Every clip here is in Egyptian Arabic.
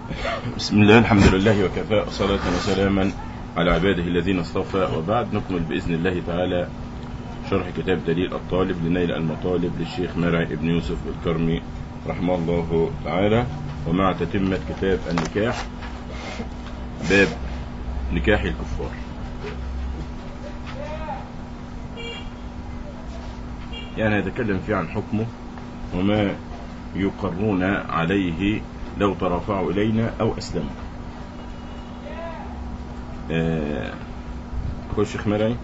بسم الله الحمد لله وكفى صلاة وسلاما على عباده الذين اصطفى وبعد نكمل بإذن الله تعالى شرح كتاب دليل الطالب لنيل المطالب للشيخ مرعي ابن يوسف الكرمي رحمه الله تعالى ومع تتمة كتاب النكاح باب نكاح الكفار يعني يتكلم فيه عن حكمه وما يقرون عليه لو ترافعوا إلينا أو أسلموا آه، أقول الشيخ مرعي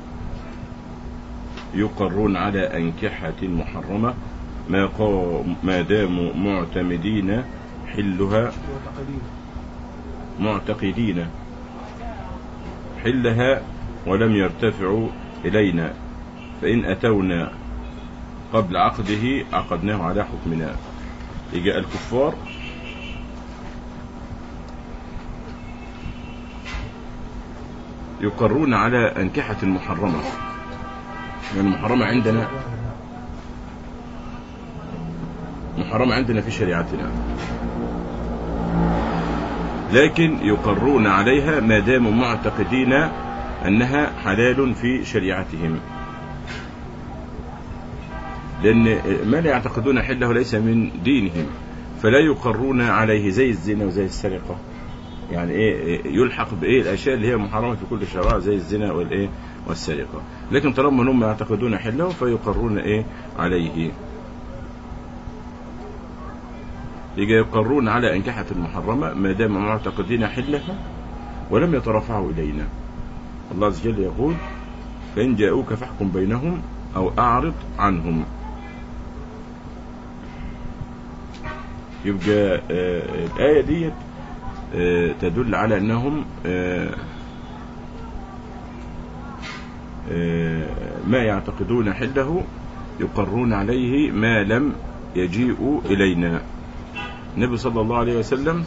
يقرون على أنكحة محرمة ما, قام ما داموا معتمدين حلها معتقدين حلها ولم يرتفعوا إلينا فإن أتونا قبل عقده عقدناه على حكمنا يجاء الكفار يقرون على أنكحة محرمة يعني محرمة عندنا محرمة عندنا في شريعتنا لكن يقرون عليها ما داموا معتقدين أنها حلال في شريعتهم لأن ما لا يعتقدون حله ليس من دينهم فلا يقرون عليه زي الزنا وزي السرقة يعني ايه يلحق بايه الاشياء اللي هي محرمه في كل الشرائع زي الزنا والايه والسرقه لكن طالما هم يعتقدون حله فيقرون ايه عليه يجي يقرون على انكحه المحرمه ما دام معتقدين حلها ولم يترفعوا الينا الله عز وجل يقول فان جاءوك فاحكم بينهم او اعرض عنهم يبقى آه الايه ديت تدل على أنهم ما يعتقدون حله يقرون عليه ما لم يجيئوا إلينا النبي صلى الله عليه وسلم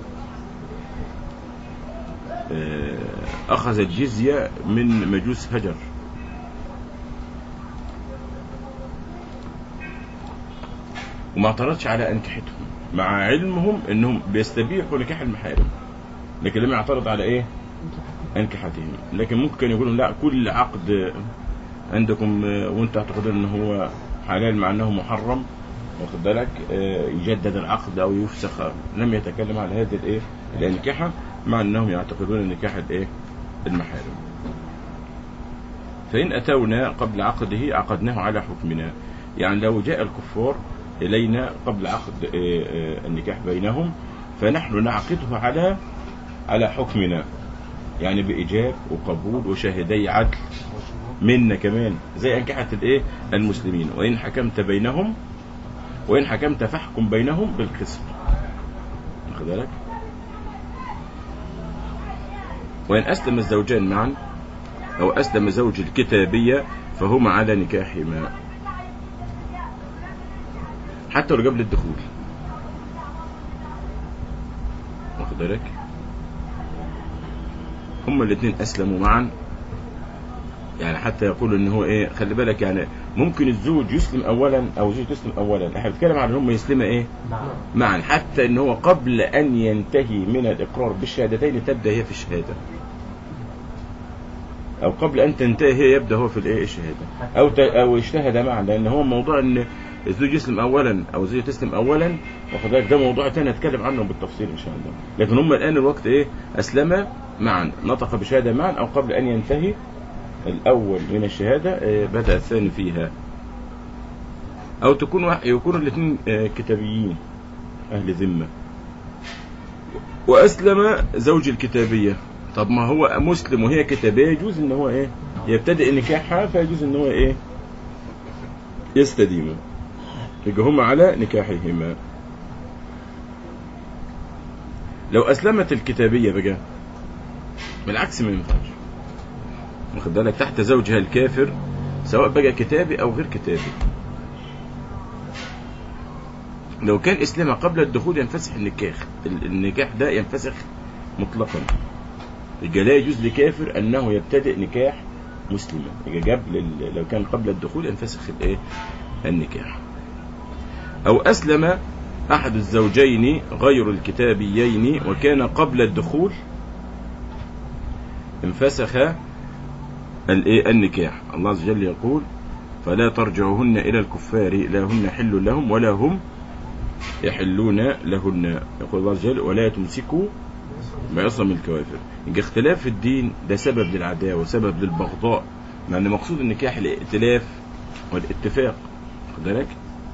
أخذ الجزية من مجوس هجر وما اعترضش على أنكحتهم مع علمهم انهم بيستبيحوا نكاح المحارم لكن لم يعترض على ايه انكحتهم لكن ممكن يقولوا لا كل عقد عندكم وانت تعتقدون ان هو حلال مع انه محرم واخد بالك يجدد العقد او يفسخ لم يتكلم على هذه الايه الانكحه مع انهم يعتقدون نكاح الايه المحارم فان اتونا قبل عقده عقدناه على حكمنا يعني لو جاء الكفار إلينا قبل عقد النكاح بينهم فنحن نعقده على على حكمنا يعني بإيجاب وقبول وشاهدي عدل منا كمان زي أنكحة الإيه المسلمين وإن حكمت بينهم وإن حكمت فاحكم بينهم بالقسط واخد بالك وإن أسلم الزوجان معا أو أسلم زوج الكتابية فهما على نكاحهما حتى لو قبل الدخول واخد بالك هما الاثنين اسلموا معا يعني حتى يقولوا ان هو ايه خلي بالك يعني ممكن الزوج يسلم اولا او الزوج تسلم اولا احنا بنتكلم عن ان هم يسلموا ايه معا حتى ان هو قبل ان ينتهي من الاقرار بالشهادتين تبدا هي في الشهاده او قبل ان تنتهي هي يبدا هو في الايه الشهاده او او اجتهد معا لان هو موضوع ان الزوج يسلم اولا او الزوجه تسلم اولا واخد بالك ده موضوع تاني هتكلم عنه بالتفصيل ان شاء الله لكن هم الان الوقت ايه اسلم معا نطق بشهاده معا او قبل ان ينتهي الاول من الشهاده إيه بدا الثاني فيها او تكون يكونوا الاثنين إيه كتابيين اهل ذمه واسلم زوج الكتابيه طب ما هو مسلم وهي كتابيه يجوز ان هو ايه يبتدئ نكاحها فيجوز ان هو ايه يستديم يبقى هم على نكاحهما لو أسلمت الكتابية بقى بالعكس ما ينفعش واخد بالك تحت زوجها الكافر سواء بقى كتابي أو غير كتابي لو كان إسلامها قبل الدخول ينفسخ النكاح النكاح ده ينفسخ مطلقا يبقى لا يجوز لكافر أنه يبتدئ نكاح مسلمة يبقى قبل لو كان قبل الدخول ينفسخ الايه النكاح أو أسلم أحد الزوجين غير الكتابيين وكان قبل الدخول انفسخ الإيه النكاح الله عز وجل يقول فلا ترجعوهن إلى الكفار لا هن حل لهم ولا هم يحلون لهن يقول الله عز وجل ولا تمسكوا بعصم الكوافر يبقى اختلاف في الدين ده سبب للعداوة وسبب للبغضاء لأن مقصود النكاح الائتلاف والاتفاق خد بالك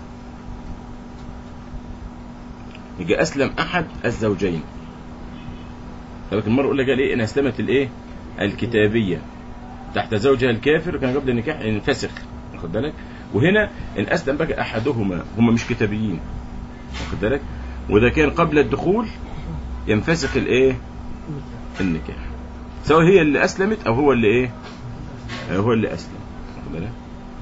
يبقى أسلم أحد الزوجين لكن المرء يقول لك قال إيه إن أسلمت الإيه الكتابية تحت زوجها الكافر كان قبل النكاح ينفسخ واخد بالك وهنا ان اسلم بقى احدهما هم مش كتابيين واخد بالك وده كان قبل الدخول ينفسخ الايه النكاح سواء هي اللي اسلمت او هو اللي ايه أو هو اللي اسلم واخد بالك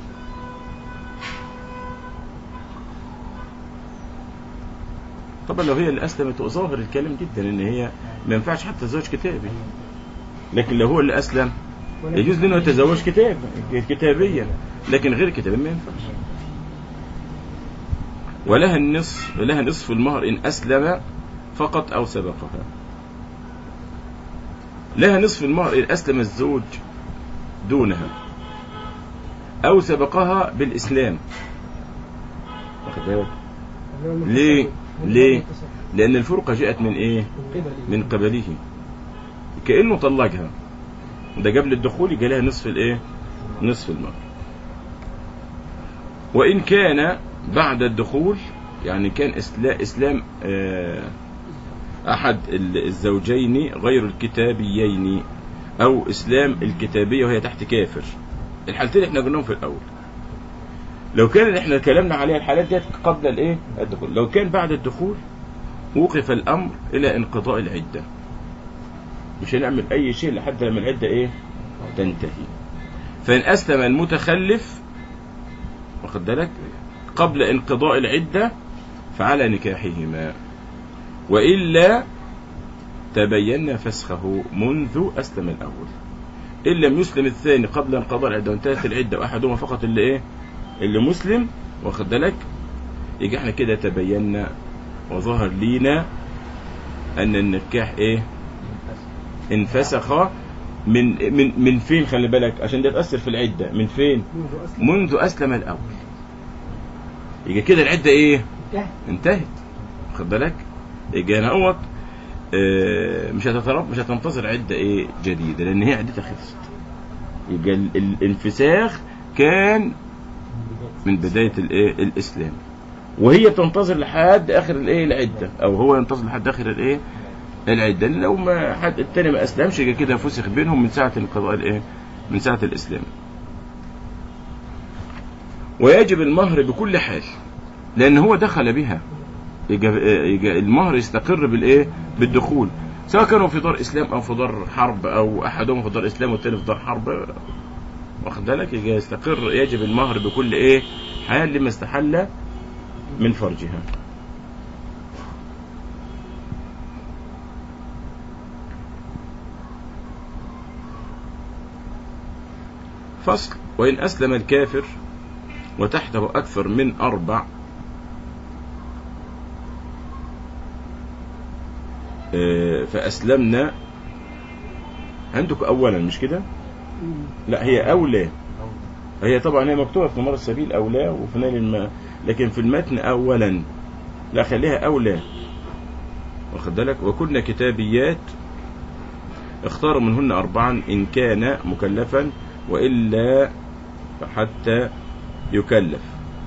طبعا لو هي اللي اسلمت ظاهر الكلام جدا ان هي ما ينفعش حتى زوج كتابي لكن لو هو اللي اسلم يجوز له انه يتزوج كتاب كتابيا لكن غير كتابيا ما ينفعش ولها النصف لها نصف المهر ان اسلم فقط او سبقها لها نصف المهر ان اسلم الزوج دونها او سبقها بالاسلام واخد بالك ليه ليه لان الفرقه جاءت من ايه من قبله كانه طلقها ده قبل الدخول يجي لها نصف الايه نصف المهر وان كان بعد الدخول يعني كان إسلا- اسلام آه، احد ال- الزوجين غير الكتابيين او اسلام الكتابيه وهي تحت كافر الحالتين احنا قلناهم في الاول لو كان اللي احنا اتكلمنا عليها الحالات ديت قبل الايه الدخول لو كان بعد الدخول وقف الامر الى انقضاء العده مش هنعمل اي شيء لحد لما العده ايه تنتهي فان اسلم المتخلف واخد بالك قبل انقضاء العده فعلى نكاحهما والا تبين فسخه منذ اسلم الاول ان لم يسلم الثاني قبل انقضاء العده وانتهت العده واحدهما فقط اللي ايه اللي مسلم واخد بالك يجي احنا كده تبينا وظهر لينا ان النكاح ايه انفسخ من من من فين خلي بالك عشان ده تأثر في العدة من فين منذ أسلم الأول يجي كده العدة إيه انتهت خد بالك يجي هنا اهوت آه، مش هتترب مش هتنتظر عدة إيه جديدة لأن هي عدتها خلصت يجي ال- الانفساخ كان من بداية الإيه الإسلام وهي تنتظر لحد آخر الإيه العدة أو هو ينتظر لحد آخر الإيه العدة لو ما حد التاني ما أسلمش يبقى كده فسخ بينهم من ساعة انقضاء الإيه من ساعة الإسلام ويجب المهر بكل حال لأن هو دخل بها يجي يجي المهر يستقر بالإيه بالدخول سواء كانوا في دار إسلام أو في دار حرب أو أحدهم في دار إسلام والتاني في دار حرب واخد بالك يجي يستقر يجب المهر بكل إيه حال لما استحل من فرجها فصل وإن أسلم الكافر وتحته أكثر من أربع آه، فأسلمنا عندك أولا مش كده لا هي أولى هي طبعا هي مكتوبة في ممر السبيل أولى وفي نيل الماء لكن في المتن أولا لا خليها أولى واخد بالك وكنا كتابيات اختاروا منهن أربعا إن كان مكلفا وإلا فحتى يكلف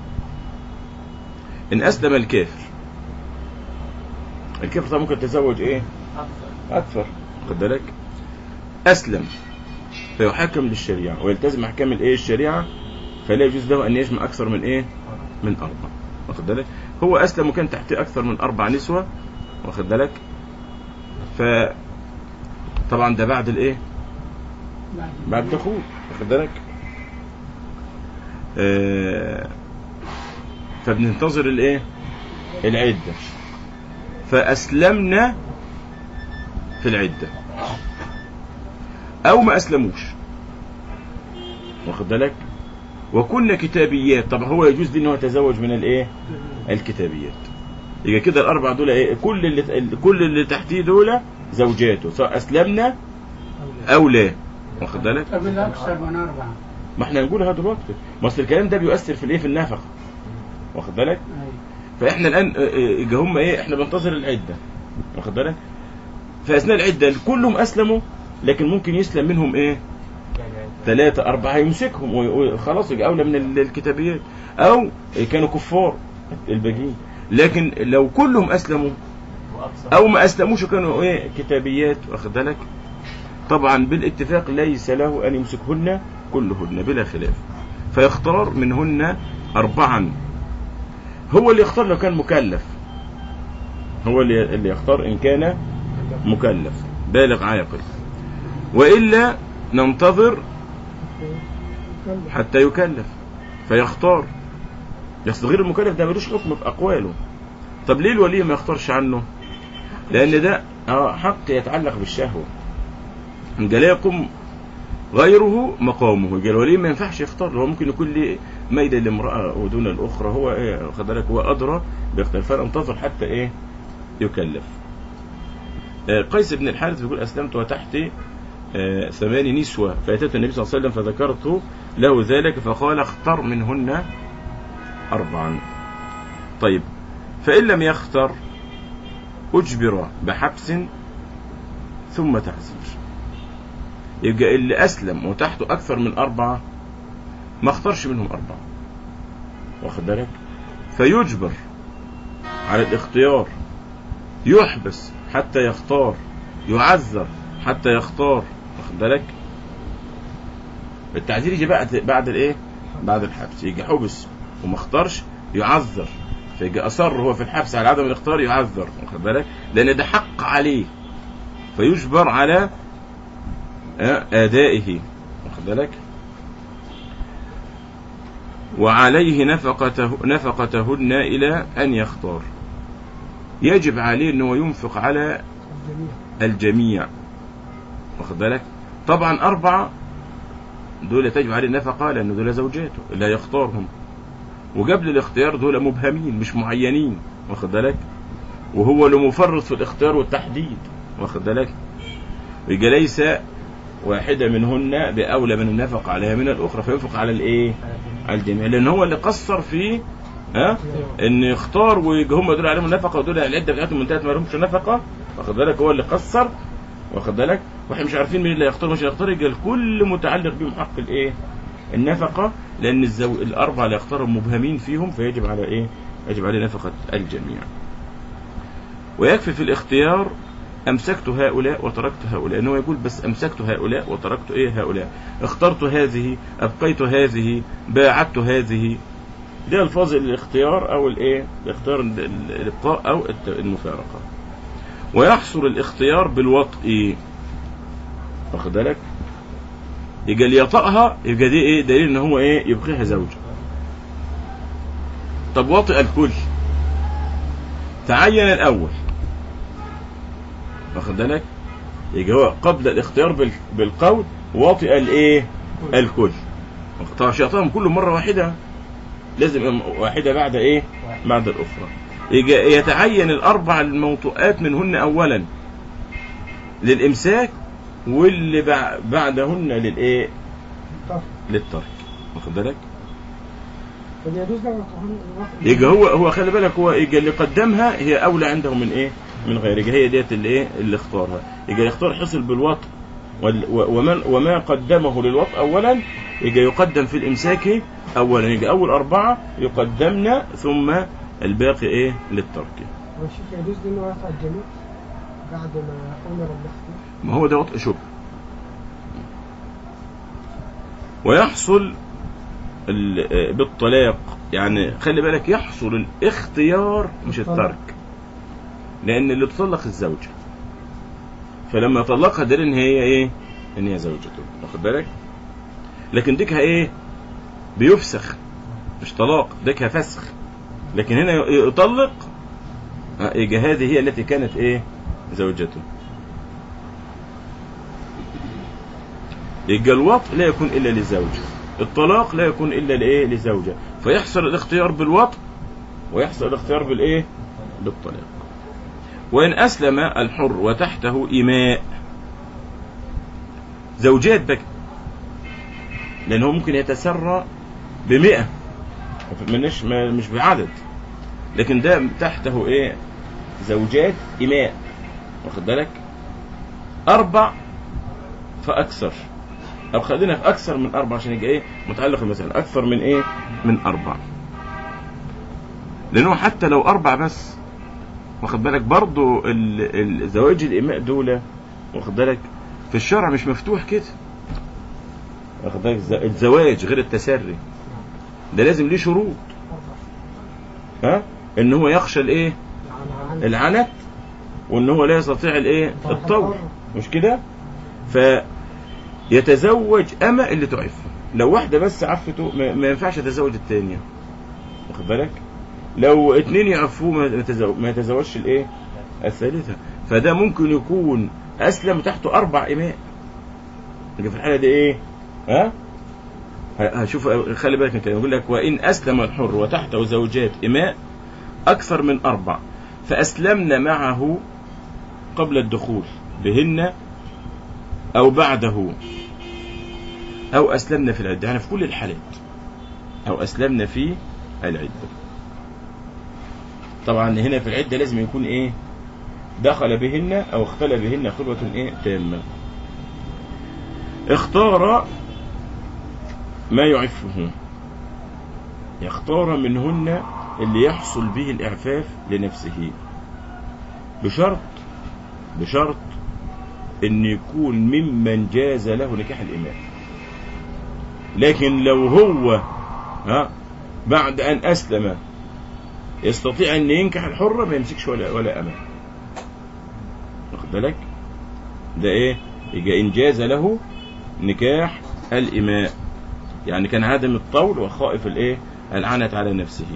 إن أسلم الكافر الكافر طبعا ممكن يتزوج إيه أكثر خد بالك أسلم فيحكم للشريعة ويلتزم أحكام الإيه الشريعة فلا يجوز له أن يجمع أكثر من إيه من أربع واخد بالك هو أسلم وكان تحته أكثر من أربع نسوة واخد بالك ف طبعا ده بعد الإيه بعد دخول واخد بالك آه فبننتظر الايه العدة فأسلمنا في العدة أو ما أسلموش واخد بالك وكنا كتابيات طب هو يجوز لي ان هو يتزوج من الايه الكتابيات يبقى كده الاربع دول ايه كل اللي كل اللي تحتيه دول زوجاته سواء اسلمنا او لا واخد بالك طب الأكثر من أربعة ما احنا هنقولها دلوقتي ما اصل الكلام ده بيؤثر في الايه في النفقه واخد بالك أيوة. فاحنا الان اه، اه، يبقى هم ايه احنا بننتظر العده واخد بالك في اثناء العده كلهم اسلموا لكن ممكن يسلم منهم ايه ثلاثة أربعة يمسكهم وي- وخلاص يبقى أولى من ال- الكتابيات أو كانوا كفار الباقيين لكن لو كلهم أسلموا أو ما أسلموش وكانوا إيه كتابيات واخد بالك طبعا بالاتفاق ليس له أن يمسكهن كلهن بلا خلاف فيختار منهن أربعا هو اللي يختار لو كان مكلف هو اللي اللي يختار إن كان مكلف بالغ عاقل وإلا ننتظر حتى يكلف فيختار يصل غير المكلف ده ملوش حكم في أقواله طب ليه الولي ما يختارش عنه لأن ده آه، حق يتعلق بالشهوة إن لا يقوم غيره مقامه يبقى الولي ما ينفعش يختار هو ممكن يكون ليه ميل لامرأة ودون الأخرى هو إيه واخد بالك هو أدرى باختلاف فانتظر حتى إيه يكلف آه، قيس بن الحارث بيقول أسلمت وتحتي آه، ثمان نسوة فأتيت النبي صلى الله عليه وسلم فذكرت له ذلك فقال اختر منهن أربعا طيب فإن لم يختر أجبر بحبس ثم تعزير يبقى اللي أسلم وتحته أكثر من أربعة ما اختارش منهم أربعة واخد بالك فيجبر على الاختيار يحبس حتى يختار يعذر حتى يختار واخد بالك التعذير يجي بعد بعد الايه بعد الحبس يجي حبس وما اختارش يعذر فيجي اصر هو في الحبس على عدم الاختيار يعذر واخد بالك لان ده حق عليه فيجبر على آه، ادائه واخد بالك وعليه نفقته نفقتهن الى ان يختار يجب عليه انه ينفق على الجميع واخد بالك طبعا أربعة دول تجب عليه النفقة لأن دول زوجاته اللي هيختارهم وقبل الاختيار دول مبهمين مش معينين واخد بالك وهو اللي مفرط في الاختيار والتحديد واخد بالك يبقى ليس واحدة منهن بأولى من النفقة عليها من الأخرى فينفق على الإيه؟ على الجميع لأن هو اللي قصر في ها ان يختار ويجي هم دول عليهم النفقه ودول العده بتاعتهم انتهت ما لهمش نفقه واخد بالك هو اللي قصر واخد بالك واحنا مش عارفين مين اللي هيختار مش هيختار يبقى الكل متعلق بيهم حق الايه النفقه لان الزو... الاربعه اللي يختارهم مبهمين فيهم فيجب على ايه يجب عليه نفقه الجميع ويكفي في الاختيار امسكت هؤلاء وتركت هؤلاء ان هو يقول بس امسكت هؤلاء وتركت ايه هؤلاء اخترت هذه ابقيت هذه باعدت هذه دي الفاظ الاختيار او الايه الاختيار ال- ال- الابقاء او الت- المفارقه ويحصل الاختيار بالوطء واخد بالك يبقى اللي يطأها يبقى دي ايه دليل ان هو ايه يبقيها زوجة طب وطئ الكل تعين الاول واخد بالك يبقى هو قبل الاختيار بال- بالقول وطئ الايه الكل طبعا شيطان كله مره واحده لازم يبقى واحده بعد ايه بعد الاخرى يجي يتعين الاربع الموطئات منهن اولا للامساك واللي بع- بعدهن للايه للترك واخد بالك فليجوز له الرهن- الرهن- يجي هو هو خلي بالك هو يجي اللي قدمها هي اولى عنده من ايه من غيره يجي هي ديت اللي ايه اللي اختارها يجي يختار حصل بالوطء وال- و- ومن وما قدمه للوطء اولا يجي يقدم في الامساك اولا يجي اول اربعه يقدمن ثم الباقي ايه للترك هو الشيخ يجوز له انه يقطع الجميع بعد ما امر بالاختيار ما هو ده وطء شبه ويحصل ال- آه، بالطلاق يعني خلي بالك يحصل الاختيار مش الطلاق. الترك لان اللي تطلق الزوجه فلما يطلقها دليل ان هي ايه ان هي زوجته واخد بالك لكن ديكها ايه بيفسخ مش طلاق ديكها فسخ لكن هنا ي- يطلق آه، يجي هذه هي التي كانت ايه زوجته يبقى الوطء لا يكون الا لزوجه الطلاق لا يكون الا لايه لزوجه فيحصل الاختيار بالوطء ويحصل الاختيار بالايه بالطلاق وإن أسلم الحر وتحته إماء زوجات بك لأن هو ممكن يتسرى بمئة منش ما- مش بعدد لكن ده تحته إيه زوجات إماء واخد بالك أربع فأكثر أو خلينا في أكثر من أربع عشان يبقى إيه متعلق المسألة أكثر من إيه من أربع لأنه حتى لو أربع بس واخد بالك برضو ال- ال- زواج الإماء دول واخد بالك في الشرع مش مفتوح كده واخد بالك الز- الزواج غير التسري ده لازم ليه شروط أربعة ها ان هو يخشى الايه يعني العنت وان هو لا يستطيع الايه الطول مش كده فيتزوج أما اللي تعف لو واحدة بس عفته ما, ما ينفعش يتزوج الثانية واخد بالك لو اتنين يعفوه ما يتزوج ما يتزوجش الايه الثالثة فده ممكن يكون أسلم تحته أربع إماء يبقى في الحالة دي إيه ها ه- هشوف خلي بالك انت يقول لك وإن أسلم الحر وتحته زوجات إماء أكثر من أربع فأسلمن معه قبل الدخول بهن أو بعده أو أسلمنا في العدة يعني في كل الحالات أو أسلمنا في العدة طبعا هنا في العدة لازم يكون إيه دخل بهن أو اختلى بهن خلوة إيه تامة اختار ما يعفه يختار منهن اللي يحصل به الإعفاف لنفسه بشرط بشرط ان يكون ممن جاز له نكاح الامام لكن لو هو ها بعد ان اسلم يستطيع ان ينكح الحرة ما يمسكش ولا ولا امان واخد بالك ده ايه يبقى ان جاز له نكاح الاماء يعني كان عدم الطول وخائف الايه العنت على نفسه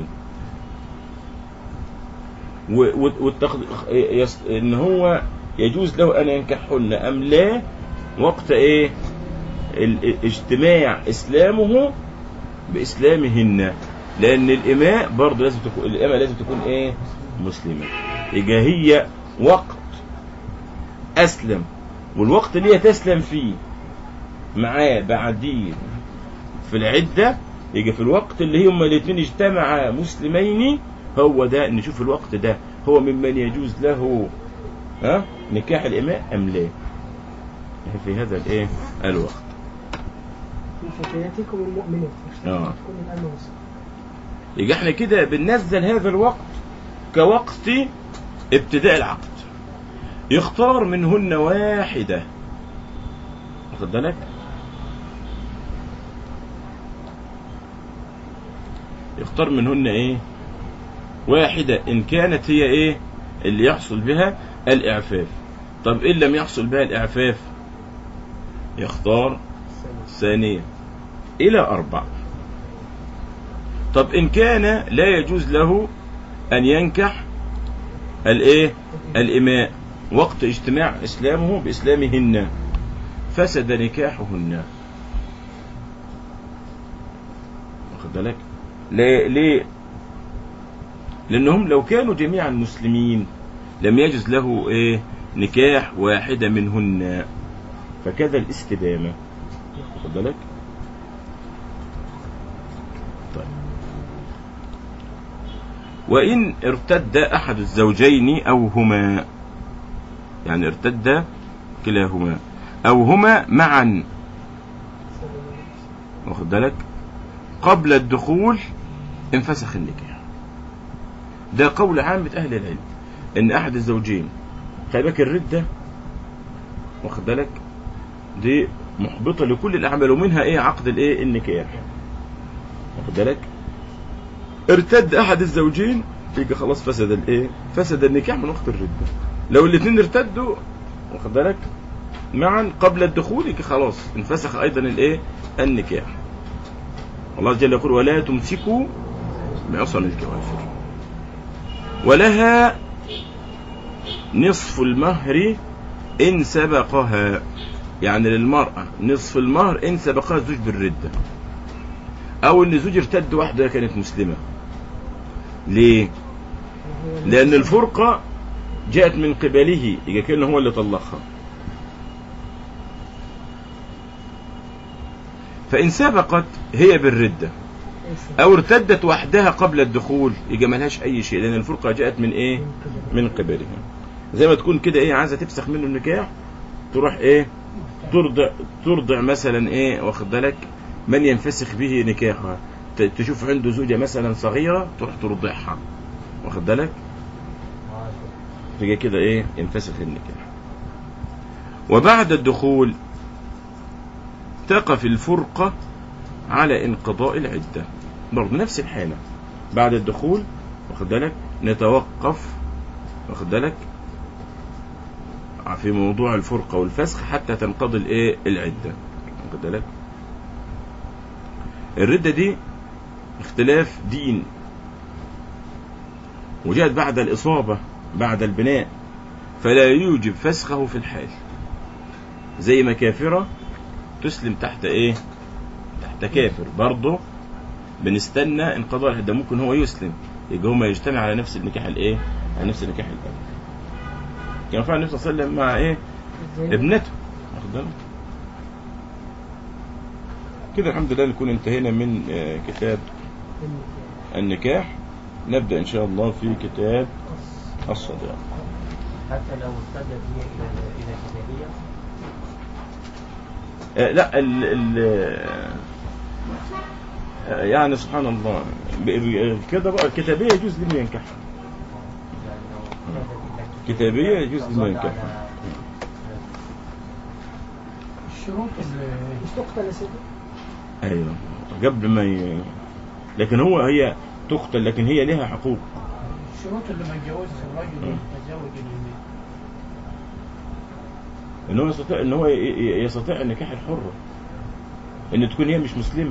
و- و- والتخ... يس... ان هو يجوز له ان ينكحهن ام لا وقت ايه ال- اجتماع اسلامه باسلامهن لان الاماء برضه لازم تكون الاماء لازم تكون ايه مسلمه يبقى هي وقت اسلم والوقت اللي هي تسلم فيه معاه بعدين في العده يجي في الوقت اللي هما الاثنين اجتمعا مسلمين هو ده نشوف الوقت ده هو ممن يجوز له ها نكاح الإماء أم لا في هذا الايه الوقت من فتياتكم المؤمنات آه. تكون الآن مسلم يبقى احنا كده بننزل هذا الوقت كوقت ابتداء العقد يختار منهن واحدة واخد بالك يختار منهن ايه واحدة ان كانت هي ايه اللي يحصل بها الاعفاف طب ان لم يحصل بها الاعفاف يختار ثانية الى اربع طب إن كان لا يجوز له أن ينكح الإيه الإماء وقت اجتماع إسلامه بإسلامهن فسد نكاحهن واخد بالك ليه ليه لأنهم لو كانوا جميعا مسلمين لم يجوز له إيه نكاح واحدة منهن فكذا الاستدامة واخد بالك طيب وإن ارتد أحد الزوجين أو هما يعني ارتد كلاهما أو هما معا واخد بالك قبل الدخول انفسخ النكاح ده قول عامة أهل العلم إن أحد الزوجين خلي بالك الردة واخد بالك دي محبطة لكل الأعمال ومنها إيه عقد الإيه النكاح واخد بالك ارتد احد الزوجين يبقى خلاص فسد الايه فسد النكاح من وقت الردة لو الاثنين ارتدوا واخد بالك معا قبل الدخول يبقى خلاص انفسخ ايضا الايه النكاح الله جل يقول ولا تمسكوا بعصم الكوافر ولها نصف المهر ان سبقها يعني للمرأة نصف المهر ان سبقها الزوج بالردة او ان الزوج ارتد واحدة كانت مسلمة ليه هو لأن الفرقة جاءت من قبله يبقى كأنه هو اللي طلقها فإن سبقت هي بالردة ليس أو ارتدت وحدها قبل الدخول يبقى ملهاش أي شيء لأن الفرقة جاءت من إيه؟ من قبلها زي ما تكون كده إيه عايزة تفسخ منه النكاح تروح إيه؟ ترضع ترضع مثلا إيه واخد بالك من ينفسخ به نكاحها ت- تشوف عنده زوجة مثلا صغيرة تروح ترضعها واخد بالك تيجي كده ايه ينفسخ النكاح وبعد الدخول تقف الفرقة على انقضاء العدة برضه نفس الحالة بعد الدخول واخد بالك نتوقف واخد بالك في موضوع الفرقة والفسخ حتى تنقضي الايه العدة واخد بالك الردة دي اختلاف دين وجاءت بعد الإصابة بعد البناء فلا يوجب فسخه في الحال زي ما كافرة تسلم تحت ايه تحت كافر برضه بنستنى انقضاء العدة ممكن هو يسلم يبقى هما يجتمع على نفس النكاح الايه على نفس النكاح الأول كان فعل النبي صلى الله عليه وسلم مع ايه زين. ابنته واخد بالك كده الحمد لله نكون انتهينا من آه، كتاب النكاح نبدأ إن شاء الله في كتاب الصداق حتى لو ارتدت هي الى الى الجاهليه آه، لا ال ال آه، يعني سبحان الله ب- ب- كده بقى الكتابية يجوز لمن ينكحها يعني لو ارتدت إلى كتابية يجوز لمن فظل ينكحها على- الشروط اللي مش تقتل يا سيدي ايوه قبل ما ي... لكن هو هي تقتل لكن هي لها حقوق الشروط اللي ما يتجوزش الراجل مم. يتزوج اليمين ان هو يستطيع ان هو ي- ي- يستطيع النكاح الحرة ان تكون هي مش مسلمة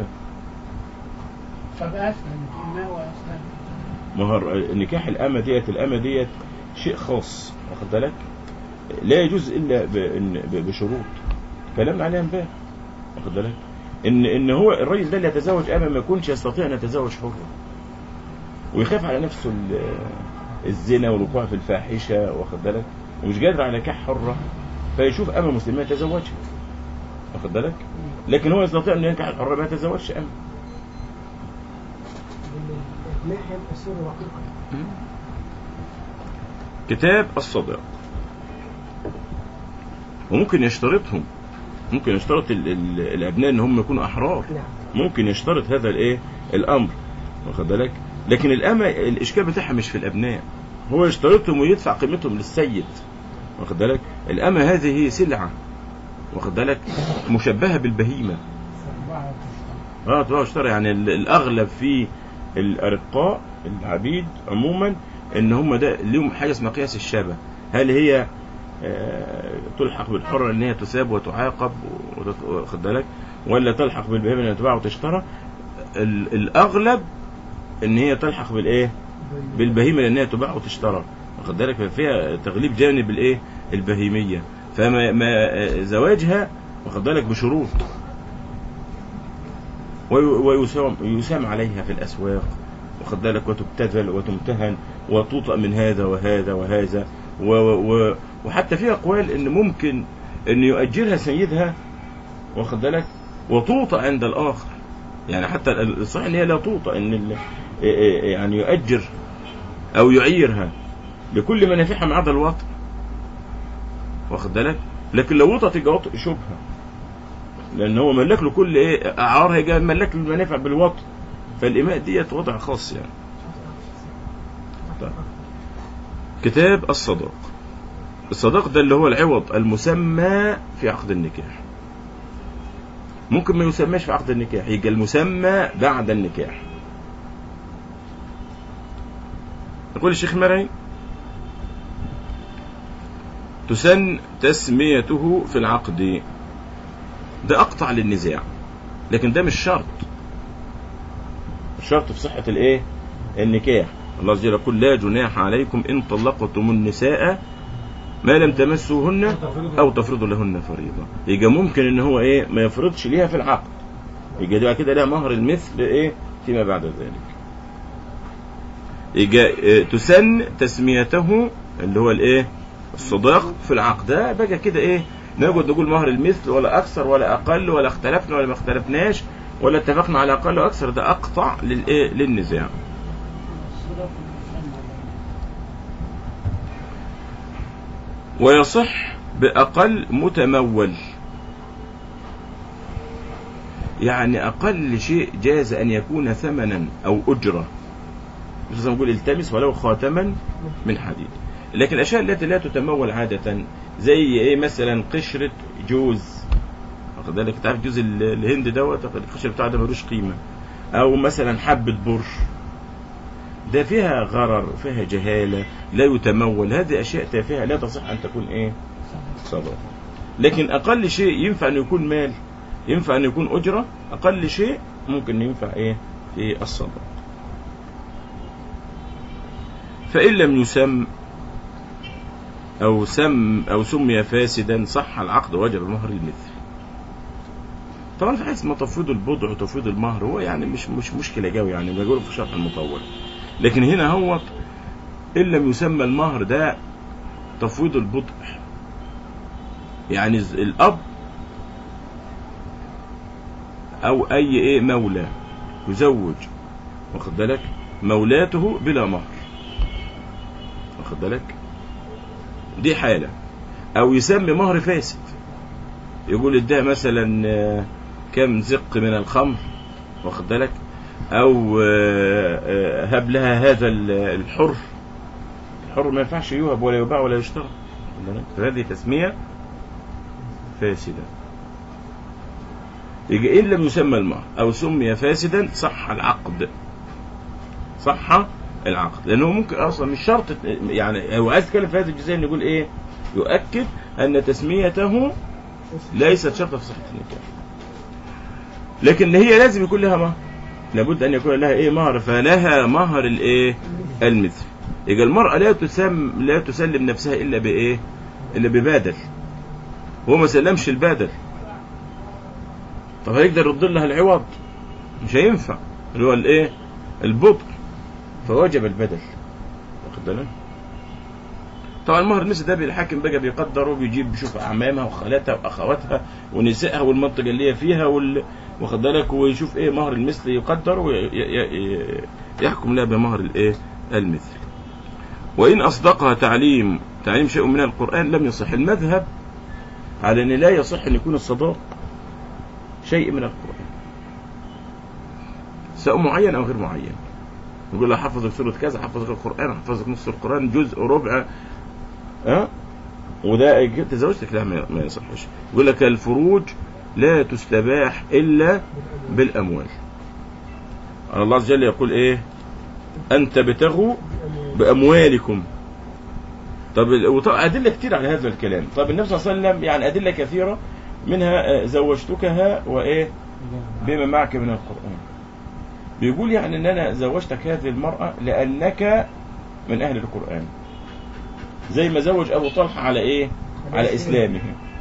فبأسلم ما وأسلم مهر نكاح الأمة ديت الأمة ديت شيء خاص واخد بالك لا يجوز إلا ب- إن- ب- بشروط كلامنا عليها امبارح واخد بالك إن إن هو الراجل ده اللي يتزوج أمة ما يكونش يستطيع أن يتزوج حرة ويخاف على نفسه ال- الزنا والوقوع في الفاحشة واخد بالك ومش قادر على نكاح حرة فيشوف أمة مسلمة يتزوجها واخد بالك لكن هو يستطيع أن ينكح الحرة ما يتزوجش أمة الابناء يبقى يصير رقيقا كتاب الصداق وممكن يشترطهم ممكن يشترط ال ال الابناء ان هم يكونوا احرار نعم ممكن يشترط هذا الايه الامر واخد بالك لكن الامه الاشكال بتاعها مش في الابناء هو يشترطهم ويدفع قيمتهم للسيد واخد بالك الامه هذه سلعه واخد بالك مشبهه بالبهيمه أربعة وتسعة اه تبقى اشترى يعني ال- الاغلب في الارقاء العبيد عموما ان هم ده لهم حاجه اسمها قياس الشبه هل هي آه، تلحق بالحرة ان هي تساب وتعاقب وتت- واخد بالك ولا تلحق بالبهيمه ان تباع وتشترى ال- الاغلب ان هي تلحق بالايه بالبهيمه لان هي تباع وتشترى واخد بالك ففيها تغليب جانب الايه البهيميه فما ما آه، زواجها واخد بالك بشروط وي- ويسام يسام عليها في الأسواق واخد بالك وتبتذل وتمتهن وتوطأ من هذا وهذا وهذا و و وحتى في أقوال إن ممكن إن يؤجرها سيدها واخد بالك وتوطأ عند الآخر يعني حتى الصحيح إن هي لا توطأ إن ال- يعني يؤجر أو يعيرها بكل منافعها ما عدا الوطء واخد بالك لكن لو وطأت يبقى وطء شبهه لان هو ملك له كل ايه اعار هي جاي ملك له المنافع بالوطن فالاماء ديت وضع خاص يعني طيب. كتاب الصداق الصداق ده اللي هو العوض المسمى في عقد النكاح ممكن ما يسماش في عقد النكاح يبقى المسمى بعد النكاح يقول الشيخ المرعي تسن تسميته في العقد ده اقطع للنزاع لكن ده مش شرط الشرط في صحة الايه النكاح الله عز وجل يقول لا جناح عليكم ان طلقتم النساء ما لم تمسوهن او تفرضوا لهن فريضة يبقى ممكن ان هو ايه ما يفرضش ليها في العقد يبقى ده كده لها مهر المثل ايه فيما بعد ذلك يجا- آه، تسن تسميته اللي هو الايه الصداق في العقد ده بقى كده ايه نقعد نقول مهر المثل ولا اكثر ولا اقل ولا اختلفنا ولا ما اختلفناش ولا اتفقنا على اقل واكثر ده اقطع للايه للنزاع الصدق المسمى ويصح بأقل متمول يعني أقل شيء جاز أن يكون ثمنا أو أجرة مش زي ما نقول التمس ولو خاتما من حديد لكن الأشياء التي لا تتمول عادة زي إيه مثلا قشرة جوز واخد بالك أنت عارف جوز ال- الهند دوت القشر بتاعه ده ملوش قيمة أو مثلا حبة بر ده فيها غرر فيها جهالة لا يتمول هذه أشياء تافهة لا تصح أن تكون إيه صدقة لكن أقل شيء ينفع أن يكون مال ينفع أن يكون أجرة أقل شيء ممكن ينفع إيه في الصدقة فإن لم يسم أو سم أو سمي فاسدا صح العقد وجب مهر المثل طبعا في حاجه اسمها تفويض البضع وتفويض المهر هو يعني مش مش مشكله قوي يعني بيقولوا في الشرح المطول لكن هنا هو ان لم يسمى المهر ده تفويض البضع يعني ز- الاب او اي ايه مولى يزوج واخد بالك مولاته بلا مهر واخد بالك دي حاله او يسمي مهر فاسد يقول اديها مثلا آه، كم زق من الخمر واخد بالك او آه، آه، هب لها هذا ال- الحر الحر ما ينفعش يوهب ولا يباع ولا يشترى واخد بالك؟ فهذه تسمية فاسدة يجي إن لم يسمى المهر أو سمي فاسدا صح العقد صح العقد لأنه ممكن أصلا مش شرط يعني هو عايز يتكلم في هذه الجزئية نقول إيه يؤكد أن تسميته ليست شرطا في صحة النكاح لكن هي لازم يكون لها مهر لابد أن يكون لها إيه مهر فلها مهر الإيه المثل يبقى المرأة لا تسم لا تسلم نفسها إلا بإيه إلا ببادل هو ما سلمش البادل طب هيقدر يرد لها العوض مش هينفع اللي هو الإيه البطء فوجب البدل واخد بالك طبعا المهر المثل ده الحاكم بقى بيقدره بيجيب بيشوف اعمامها وخالاتها واخواتها ونسائها والمنطقه اللي هي فيها وال... واخد بالك ويشوف ايه مهر المثل يقدر ويحكم لها بمهر الايه المثل وان اصدقها تعليم تعليم شيء من القران لم يصح المذهب على ان لا يصح ان يكون الصداق شيء من القران سواء معين او غير معين يقول له حفظك سورة كذا حفظك القرآن حفظك نص القرآن جزء ربع ها وده جبت زوجتك لا ما ما يصحش يقول لك الفروج لا تستباح إلا بالأموال الله عز وجل يقول إيه أن تبتغوا بأموالكم طب وطبعا أدلة كتير على هذا الكلام طب النبي صلى الله عليه وسلم يعني أدلة كثيرة منها آه، زوجتكها وإيه بما معك من القرآن بيقول يعني ان انا زوجتك هذه المرأة لانك من اهل القرآن زي ما زوج ابو طلحة على ايه على اسلامه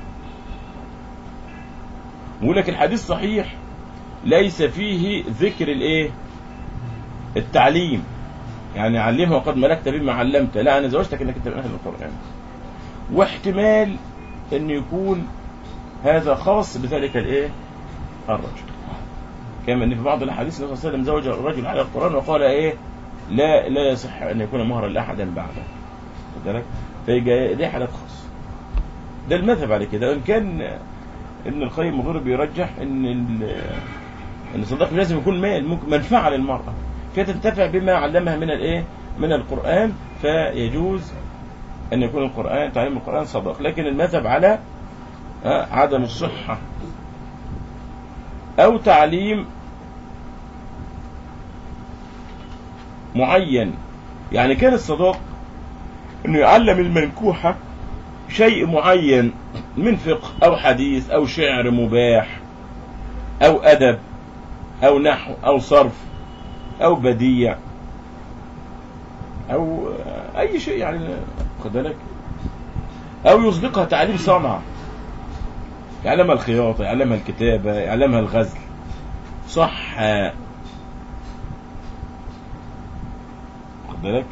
بيقول لك الحديث صحيح ليس فيه ذكر الايه التعليم يعني علمها وقد ملكت بما علمت لا انا زوجتك انك انت من اهل القرآن واحتمال ان يكون هذا خاص بذلك الايه الرجل كما ان في بعض الاحاديث النبي صلى الله عليه وسلم زوج الرجل على القران وقال ايه لا لا يصح ان يكون مهرا لاحد بعده خد بالك فيجي دي حالات خاصه ده المذهب على كده وان كان ابن القيم غير بيرجح ان ال- ان الصداق لازم يكون مال ممكن منفعه للمراه فتنتفع بما علمها من الايه من القران فيجوز ان يكون القران تعليم القران صداق لكن المذهب على آه، عدم الصحه او تعليم معين يعني كان الصداق انه يعلم المنكوحة شيء معين من فقه او حديث او شعر مباح او ادب او نحو او صرف او بديع او اي شيء يعني خد بالك او يصدقها تعليم صنعه يعلمها الخياطة يعلمها الكتابة يعلمها الغزل صح واخد بالك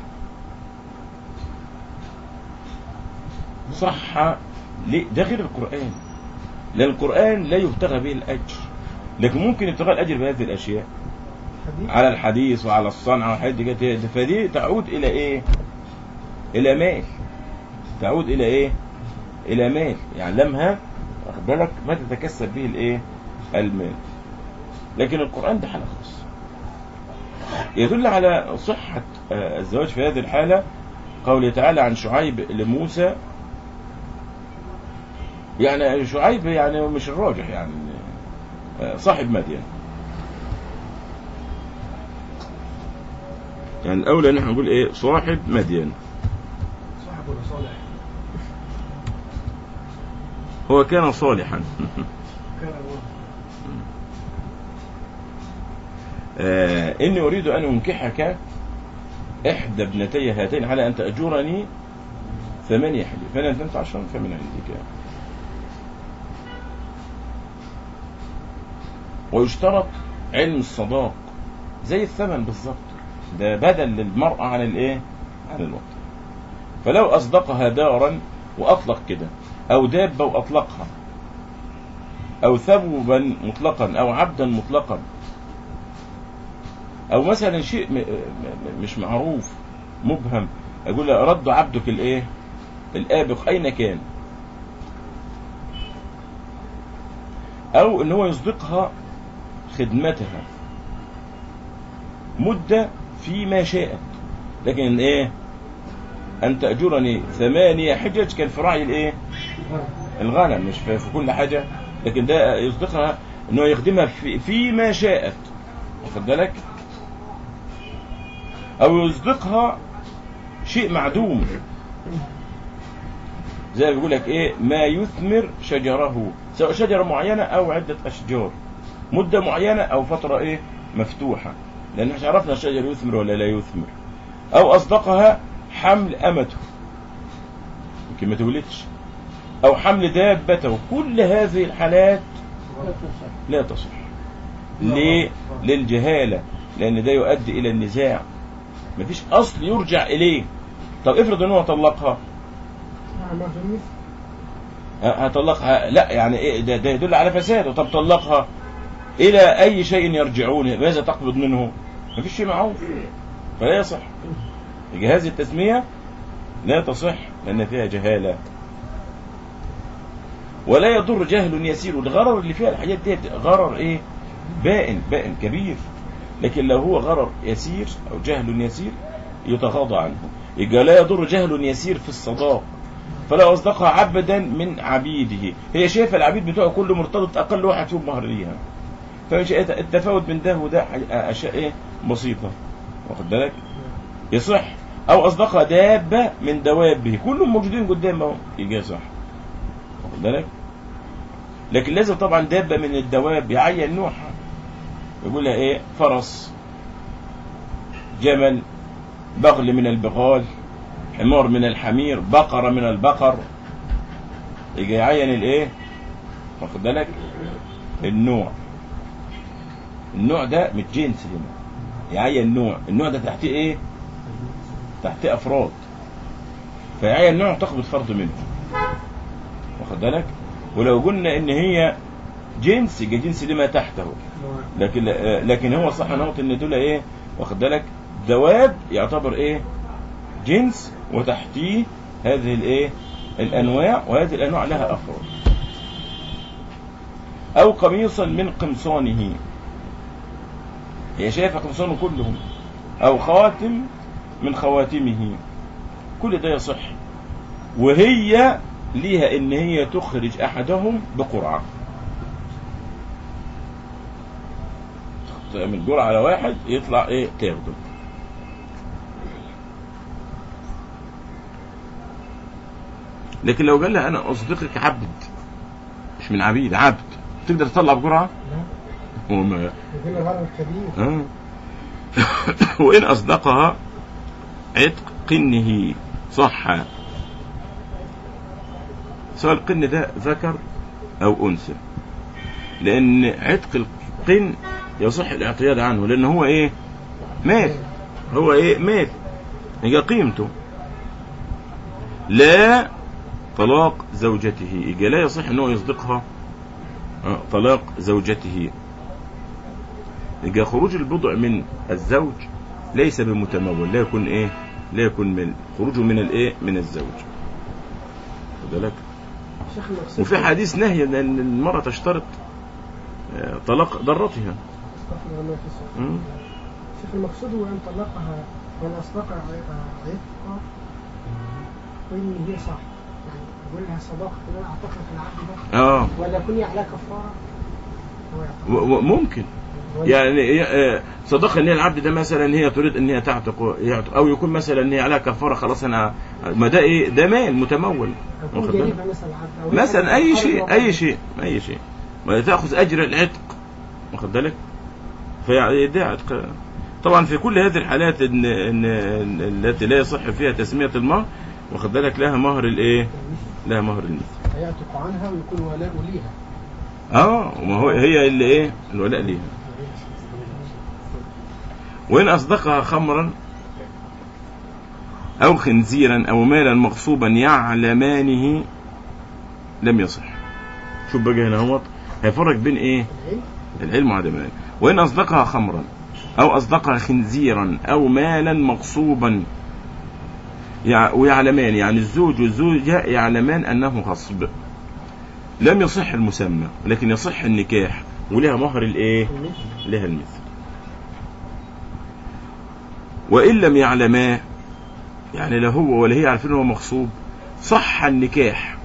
صح ليه ده غير القرآن لأن القرآن لا يبتغى به الأجر لكن ممكن يبتغى الأجر بهذه الأشياء حديث على الحديث وعلى الصنعة والحاجات دي كده فدي تعود إلى إيه؟ إلى مال تعود إلى إيه؟ إلى مال يعلمها واخد بالك ما تتكسب به الإيه؟ المال لكن القرآن ده حالة خاصة يدل على صحة آه، الزواج في هذه الحالة قوله تعالى عن شعيب لموسى يعني شعيب يعني مش الراجح يعني آه، صاحب مدين يعني الأولى نحن نقول إيه صاحب مدين صاحب ولا صالح هو كان صالحا كان الله آه إني أريد أن أنكحك إحدى ابنتي هاتين على أن تأجرني ثمانية حديث فأنا أنت عشرا فمن عندك ويشترط علم الصداق زي الثمن بالظبط ده بدل للمرأة عن الإيه؟ عن الوطن فلو أصدقها دارا وأطلق كده أو دابة وأطلقها أو ثوبا مطلقا أو عبدا مطلقا او مثلا شيء م- م- مش معروف مبهم اقول له رد عبدك الايه الابق اين كان او ان هو يصدقها خدمتها مدة فيما شاءت لكن ايه ان تأجرني ثمانية حجج كان في رعي الايه الغنم مش في في كل حاجة لكن ده يصدقها انه يخدمها في فيما شاءت واخد بالك او يصدقها شيء معدوم زي ما بيقول لك ايه ما يثمر شجره سواء شجره معينه او عده اشجار مده معينه او فتره ايه مفتوحه لان احنا عرفنا الشجر يثمر ولا لا يثمر او اصدقها حمل امته يمكن ما تولدش او حمل دابته كل هذه الحالات لا تصح لا تصح ليه للجهالة لأن ده يؤدي إلى النزاع مفيش أصل يرجع إليه طب افرض إن هو طلقها نعم ما في المثل ه- هطلقها لا يعني إيه ده, ده يدل على فساده طب طلقها إلى أي شيء يرجعون ماذا تقبض منه مفيش شيء معروف فلا يصح جهاز التسمية لا تصح لأن فيها جهالة ولا يضر جهل يسير الغرر اللي فيها الحاجات دي غرر ايه بائن بائن كبير لكن لو هو غرر يسير او جهل يسير يتغاضى عنه يبقى لا يضر جهل يسير في الصداق فلو اصدقها عبدا من عبيده هي شايفه العبيد بتوعه كله مرتبط اقل واحد فيهم مهر ليها فمش التفاوت بين ده وده اشياء ايه بسيطه واخد بالك يصح او اصدقها دابه من دوابه كلهم موجودين قدامه يجي صح واخد بالك لكن لازم طبعا دابه من الدواب يعين نوعها يقول لها ايه فرس جمل بغل من البغال حمار من الحمير بقره من البقر يجي يعين الايه واخد بالك النوع النوع ده من الجنس هنا يعين نوع النوع ده تحتيه ايه تحتيه افراد فيعين نوع تقبض فرد منه واخد بالك ولو قلنا ان هي جنس يبقى جنس لما تحته لكن لكن هو صح نقطة ان دول ايه واخد بالك دواب يعتبر ايه جنس وتحتيه هذه الايه الانواع وهذه الانواع لها افراد او قميصا من قمصانه هي شايفه قمصانه كلهم او خاتم من خواتمه كل ده يصح وهي ليها ان هي تخرج احدهم بقرعه من جرعه على واحد يطلع ايه تاخده لكن لو قال لها انا اصدقك عبد مش من عبيد عبد تقدر تطلع بجرعه لا وما يقول غرض كبير آه. وإن أصدقها عتق قنه صح سواء القن ده ذكر أو أنثى لأن عتق القن يصح الاعتياد عنه لأن هو إيه مال هو إيه مال يبقى قيمته لا طلاق زوجته يبقى لا يصح ان هو يصدقها آه، طلاق زوجته يبقى خروج البضع من الزوج ليس بمتمول لا يكون ايه لا يكون من خروجه من الايه من الزوج خد بالك شيخ المقصود وفي حديث نهي ان المرأة تشترط آه، طلاق ضرتها استغفر الله في السؤال. مم. شيخ المقصود هو ان طلقها وان اصدق عتقها وان هي صح يعني يقول لها صداقه ان انا اعتقد في العقد ده اه ولا يكون عليها كفاره هو يعتقد. و- و- ممكن ولا- يعني هي- آه، صدق ان هي العبد ده مثلا هي تريد ان هي تعتق يعتق او يكون مثلا ان هي عليها كفاره خلاص انا ما ده ايه ده مال متمول يكون واخد بالك؟ جريمه مثلا العبد أو هي مثلا اي حرب شيء وقع. اي شيء اي شيء ما تاخذ اجر العتق واخد بالك فيعني ده عتق طبعا في كل هذه الحالات إن إن إن التي لا يصح فيها تسميه المهر واخد بالك لها مهر الايه لها مهر المثل هيعتق عنها ويكون ولاء ليها اه وما هو هي اللي ايه الولاء ليها وإن أصدقها خمرا أو خنزيرا أو مالا مغصوبا يعلمانه لم يصح شوف بقى هنا هو هيفرق بين إيه العلم العلم وعدم العلم وإن أصدقها خمرا أو أصدقها خنزيرا أو مالا مغصوبا يع- ويعلمان يعني الزوج والزوجة يعلمان أنه غصب لم يصح المسمى لكن يصح النكاح ولها مهر الإيه لها المثل وإن لم يعلما يعني لا هو ولا هي عارفين هو مغصوب صح النكاح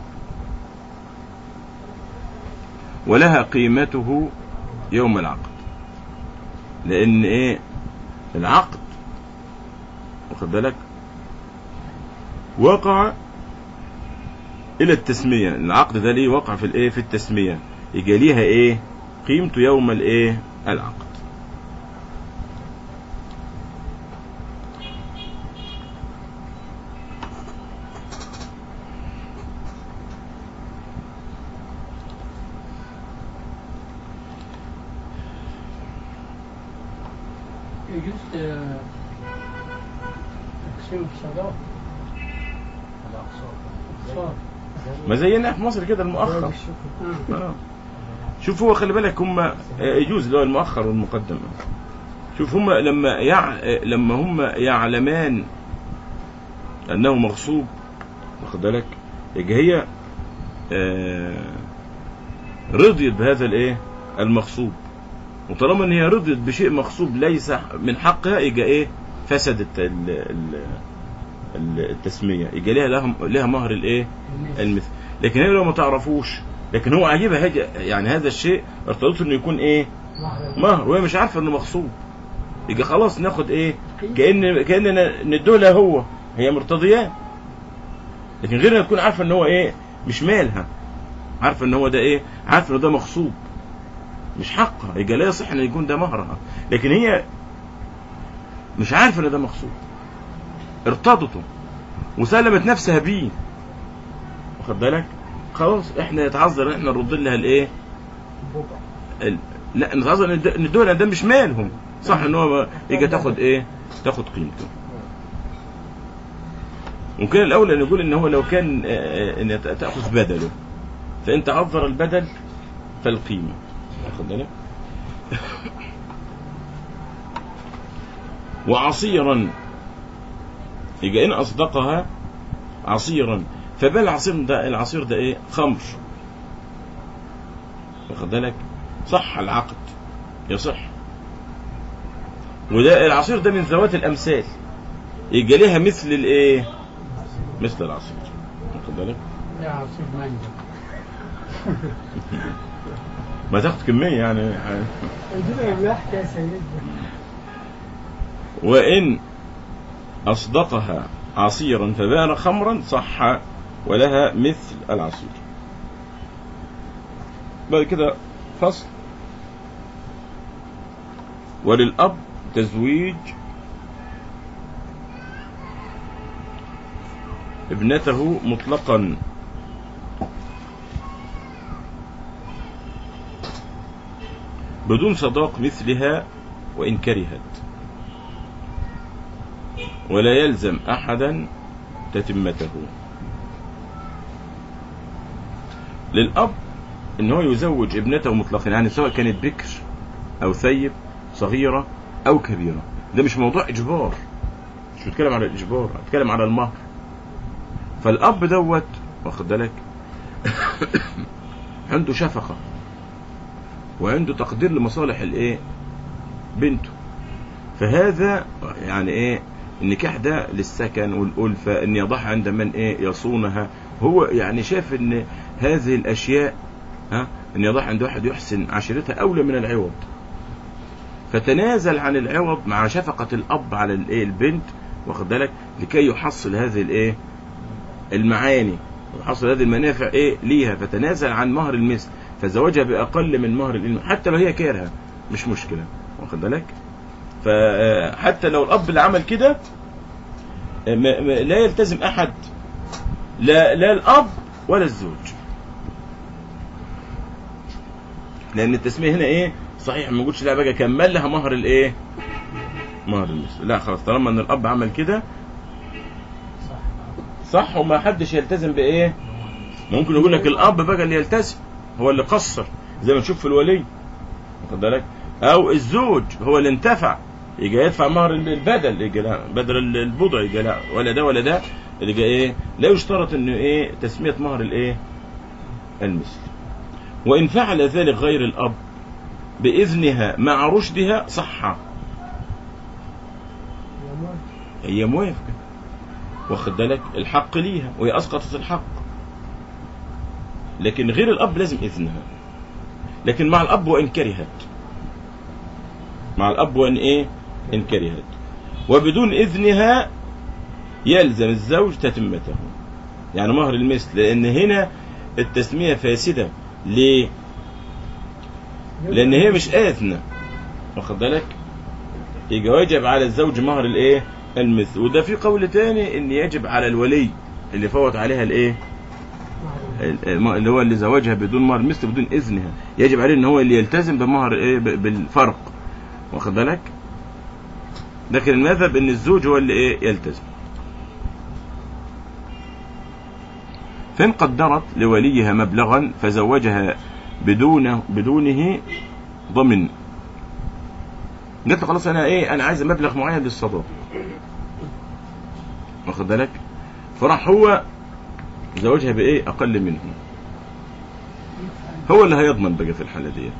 ولها قيمته يوم العقد لأن إيه العقد واخد بالك وقع إلى التسمية العقد ده ليه وقع في الإيه في التسمية يجي ليها إيه قيمته يوم الإيه العقد يجوز ت- تقسيم الصداق صار ما زينا في مصر كده المؤخر آه. شوف هو خلي بالك هم آه، يجوز اللي هو المؤخر والمقدم شوف هم لما يع... آه، لما هم يعلمان انه مغصوب واخد بالك يبقى هي آه، رضيت بهذا الايه المغصوب وطالما ان هي رضيت بشيء مغصوب ليس من حقها يبقى ايه فسدت ال... ال... ال- التسميه يبقى لها لها لها مهر الايه المثل لكن هي لو ما تعرفوش لكن هو عاجبها هج... يعني هذا الشيء ارتضته انه يكون ايه مهر وهي مش عارفه انه مغصوب يبقى خلاص ناخد ايه كان كاننا ندوه لها هو هي مرتضياه لكن غيرها تكون عارفه ان هو ايه مش مالها عارفه ان هو ده ايه عارفه ان ده مغصوب مش حقها يبقى لا يصح ان يكون ده مهرها لكن هي مش عارفه ان ده مغصوب ارتضته وسلمت نفسها بيه واخد بالك خلاص احنا يتعذر احنا نرد لها الايه ال... لا نتعذر ند- ندوه لها ده مش مالهم صح ان هو يجي تاخد ايه تاخد قيمته وكان الاولى ان نقول ان هو لو كان آه، آه، ان ت- تاخذ بدله فان تعذر البدل فالقيمه واخد بالك وعصيرا يبقى ان اصدقها عصيرا فبال العصير ده العصير ده ايه خمر واخد بالك صح العقد يصح وده العصير ده من ذوات الامثال يبقى ليها مثل الايه مثل العصير واخد بالك لا عصير مانجا ما تاخد كميه يعني عندنا يملاح يا سيدنا وإن أصدقها عصيرا فبان خمرا صح ولها مثل العصير بعد كده فصل وللأب تزويج ابنته مطلقا بدون صداق مثلها وإن كرهت ولا يلزم أحدا تتمته للأب إن هو يزوج ابنته مطلقا يعني سواء كانت بكر أو ثيب صغيرة أو كبيرة ده مش موضوع إجبار مش بتكلم على الإجبار بتكلم على المهر فالأب دوت واخد بالك عنده شفقة وعنده تقدير لمصالح الايه بنته فهذا يعني ايه النكاح ده للسكن والألفة ان يضعها عند من ايه يصونها هو يعني شاف ان هذه الاشياء ها ان يضعها عند واحد يحسن عشيرتها اولى من العوض فتنازل عن العوض مع شفقة الاب على الايه البنت واخد بالك لكي يحصل هذه الايه المعاني ويحصل هذه المنافع ايه ليها فتنازل عن مهر المثل فزواجها باقل من مهر الإلم حتى لو هي كارهه مش مشكله واخد بالك فحتى لو الاب اللي عمل كده ما- ما- لا يلتزم احد لا لا الاب ولا الزوج لان التسميه هنا ايه صحيح ما نقولش لا بقى كمل لها مهر الايه مهر المثل لا خلاص طالما ان الاب عمل كده صح صح وما حدش يلتزم بايه ممكن يقول لك الاب بقى اللي يلتزم هو اللي قصر زي ما نشوف في الولي واخد بالك او الزوج هو اللي انتفع يجي يدفع مهر البدل يجي لا بدل البضع يجي لا ولا ده ولا ده اللي جاي ايه لا يشترط انه ايه تسميه مهر الايه المثل وان فعل ذلك غير الاب باذنها مع رشدها صح يا موافق. هي موافقه واخد بالك الحق ليها وهي اسقطت الحق لكن غير الاب لازم اذنها لكن مع الاب وان كرهت مع الاب وان ايه ان كرهت وبدون اذنها يلزم الزوج تتمته يعني مهر المثل لان هنا التسميه فاسده ليه لان هي مش اذنه واخد بالك يبقى واجب على الزوج مهر الايه المثل وده في قول تاني ان يجب على الولي اللي فوت عليها الايه الم- اللي هو اللي زواجها بدون مهر مثل بدون اذنها يجب عليه ان هو اللي يلتزم بمهر ايه ب- بالفرق واخد بالك لكن المذهب ان الزوج هو اللي ايه يلتزم فإن قدرت لوليها مبلغا فزوجها بدون بدونه ضمن قلت له خلاص انا ايه انا عايز مبلغ معين للصداق واخد بالك فراح هو زوجها بايه اقل منه هو اللي هيضمن بقى في الحاله ديت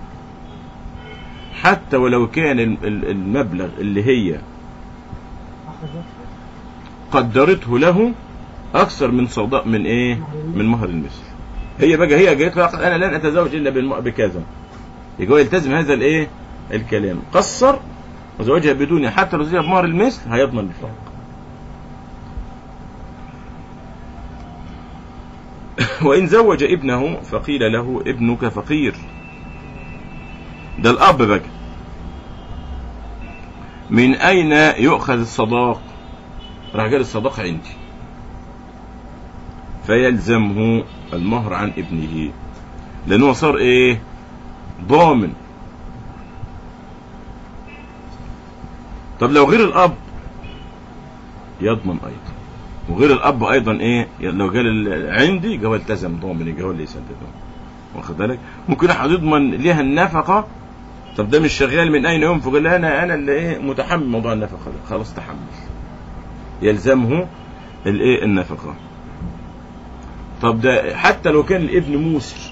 حتى ولو كان ال- ال- المبلغ اللي هي أخذت قدرته له اكثر من صداق من ايه من مهر المثل هي بقى هي قالت له انا لن اتزوج الا بالم- بكذا يبقى هو يلتزم هذا الايه الكلام قصر وزوجها بدون حتى لو زوجها بمهر المثل هيضمن الفرق وإن زوج ابنه فقيل له ابنك فقير ده الأب بقى من أين يؤخذ الصداق راح قال الصداق عندي فيلزمه المهر عن ابنه لأنه صار إيه ضامن طب لو غير الأب يضمن أيضا وغير الأب أيضا إيه لو قال ال- عندي يبقى هو التزم ضامن يبقى هو اللي يسدده واخد بالك ممكن أحد يضمن ليها النفقة طب ده مش شغال من أين ينفق قال لها أنا أنا اللي إيه متحمل موضوع النفقة ده. خلاص تحمل يلزمه الإيه النفقة طب ده حتى لو كان الابن موسر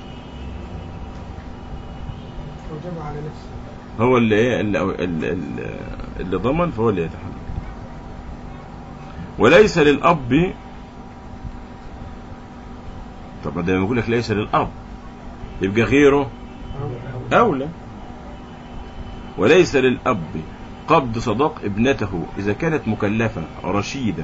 وجب على نفسه هو اللي ايه اللي, اللي, اللي ضمن فهو اللي يتحمل وليس للأب طب ده يقول لك ليس للأب يبقى غيره أو أولى وليس للأب قبض صداق ابنته إذا كانت مكلفة رشيدة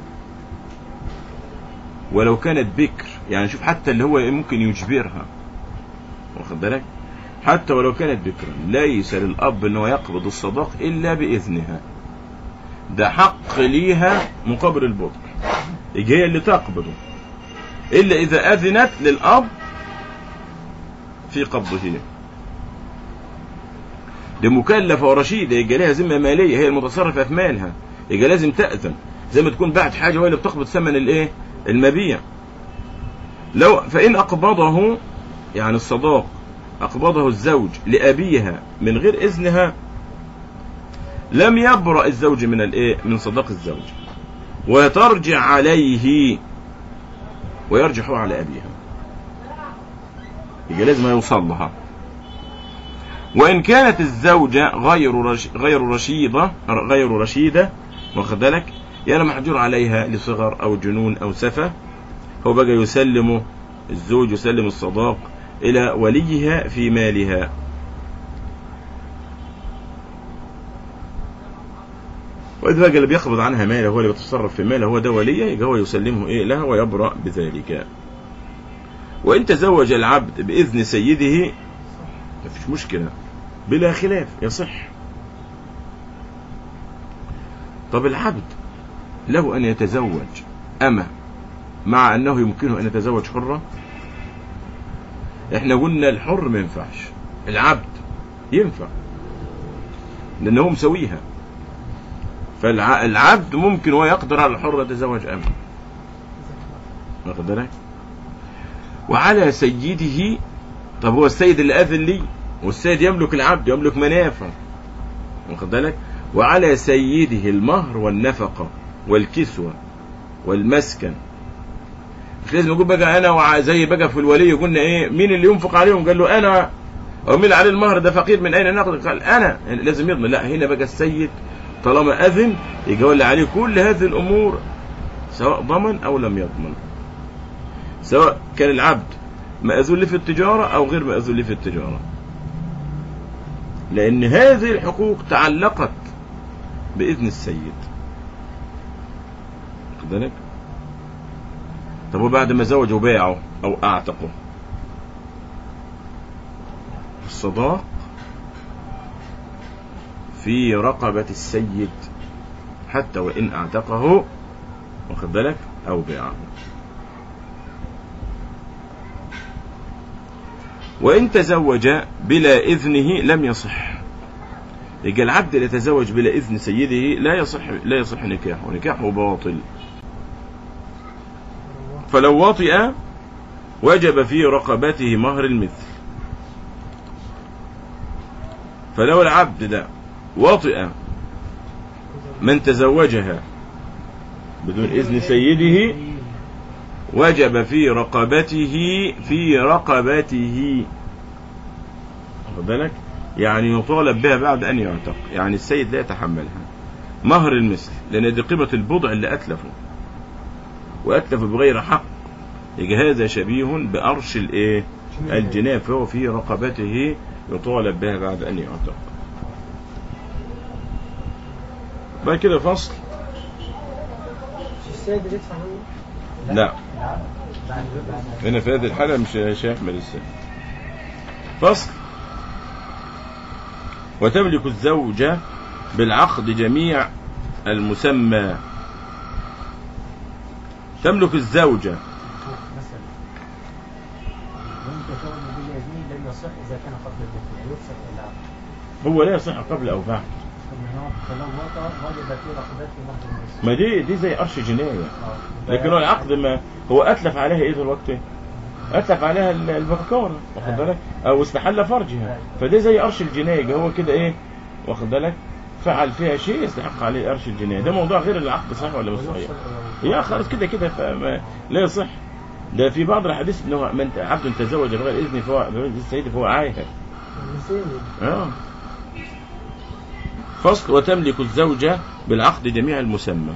ولو كانت بكر يعني شوف حتى اللي هو ممكن يجبرها واخد بالك حتى ولو كانت بكرا ليس للأب أنه يقبض الصداق إلا بإذنها ده حق ليها مقابل البطر يجي هي اللي تقبضه إلا إذا أذنت للأب في قبضه دي مكلفة ورشيدة يجي لها ذمة مالية هي المتصرفة في مالها يبقى لازم تأذن زي ما تكون باعت حاجة وهي اللي بتقبض ثمن الايه المبيع لو فإن أقبضه يعني الصداق أقبضه الزوج لأبيها من غير إذنها لم يبرأ الزوج من الايه من صداق الزوج وترجع عليه ويرجح هو على أبيها يبقى لازم يوصل لها وإن كانت الزوجة غير رش... غير رشيدة غير رشيدة واخد بالك يعني محجور عليها لصغر أو جنون أو سفة هو بقى يسلم الزوج يسلم الصداق إلى وليها في مالها وإذا بقى اللي بيقبض عنها ماله هو اللي بيتصرف في ماله هو ده وليه يبقى هو يسلمه إيه لها ويبرأ بذلك وإن تزوج العبد بإذن سيده مفيش مشكلة بلا خلاف يصح طب العبد له أن يتزوج أما مع أنه يمكنه أن يتزوج حرة احنا قلنا الحر ما ينفعش العبد ينفع لأنه هو مسويها فالعبد ممكن هو يقدر على الحر يتزوج أما واخد بالك وعلى سيده طب هو السيد اللي أذن لي والسيد يملك العبد يملك منافع واخد بالك وعلى سيده المهر والنفقة والكسوة والمسكن مش لازم يقول بقى انا وع- زي بقى في الولي قلنا ايه مين اللي ينفق عليهم قال له انا او مين اللي عليه المهر ده فقير من اين ناخذ قال انا يعني لازم يضمن لا هنا بقى السيد طالما اذن يجي اللي عليه كل هذه الامور سواء ضمن او لم يضمن سواء كان العبد مأذون له في التجارة او غير مأذون له في التجارة لان هذه الحقوق تعلقت باذن السيد واخد بالك طب وبعد ما زوجه وباعه او اعتقه الصداق في رقبة السيد حتى وإن أعتقه واخد بالك أو باعه وإن تزوج بلا إذنه لم يصح يبقى العبد اللي يتزوج بلا إذن سيده لا يصح لا يصح نكاحه نكاحه باطل فلو وطئ وجب في رقبته مهر المثل فلو العبد ده وطئ من تزوجها بدون إذن سيده وجب في رقبته في رقبته واخد بالك يعني يطالب بها بعد أن يعتق يعني السيد لا يتحملها مهر المثل لأن دي قيمة البضع اللي أتلفه وأتلف بغير حق يجي هذا شبيه بأرش الإيه الجناب فهو في رقبته يطالب بها بعد أن يعتق بعد كده فصل مش السيد اللي يدفع عنه لا العبد بعد بعد هنا في هذه الحالة مش مش هيحمل السن فصل وتملك الزوجة بالعقد جميع المسمى تملك الزوجة مثلا وإن تزوج باليمين لم يصح إذا كان قبل الدخول يعني يفسخ العبد هو لا يصح قبل أو بعد فلو وطأ وجب في رقبته مهر المثل ما دي دي زي قرش جناية آه. لكن هو العقد ما هو أتلف عليها إيه دلوقتي؟ أتلف عليها ال- البكارة واخد بالك؟ أو استحل فرجها فده زي قرش الجناية هو كده إيه واخد بالك؟ فعل فيها شيء يستحق عليه قرش الجناية ده موضوع غير العقد صحيح ولا مش صحيح؟ ويفصل- يا خلاص كده كده فما لا يصح ده في بعض الحديث انه من عبد تزوج بغير اذن فهو بغير إذن السيد فهو عاهر المسيني اه فصل وتملك الزوجة بالعقد جميع المسمى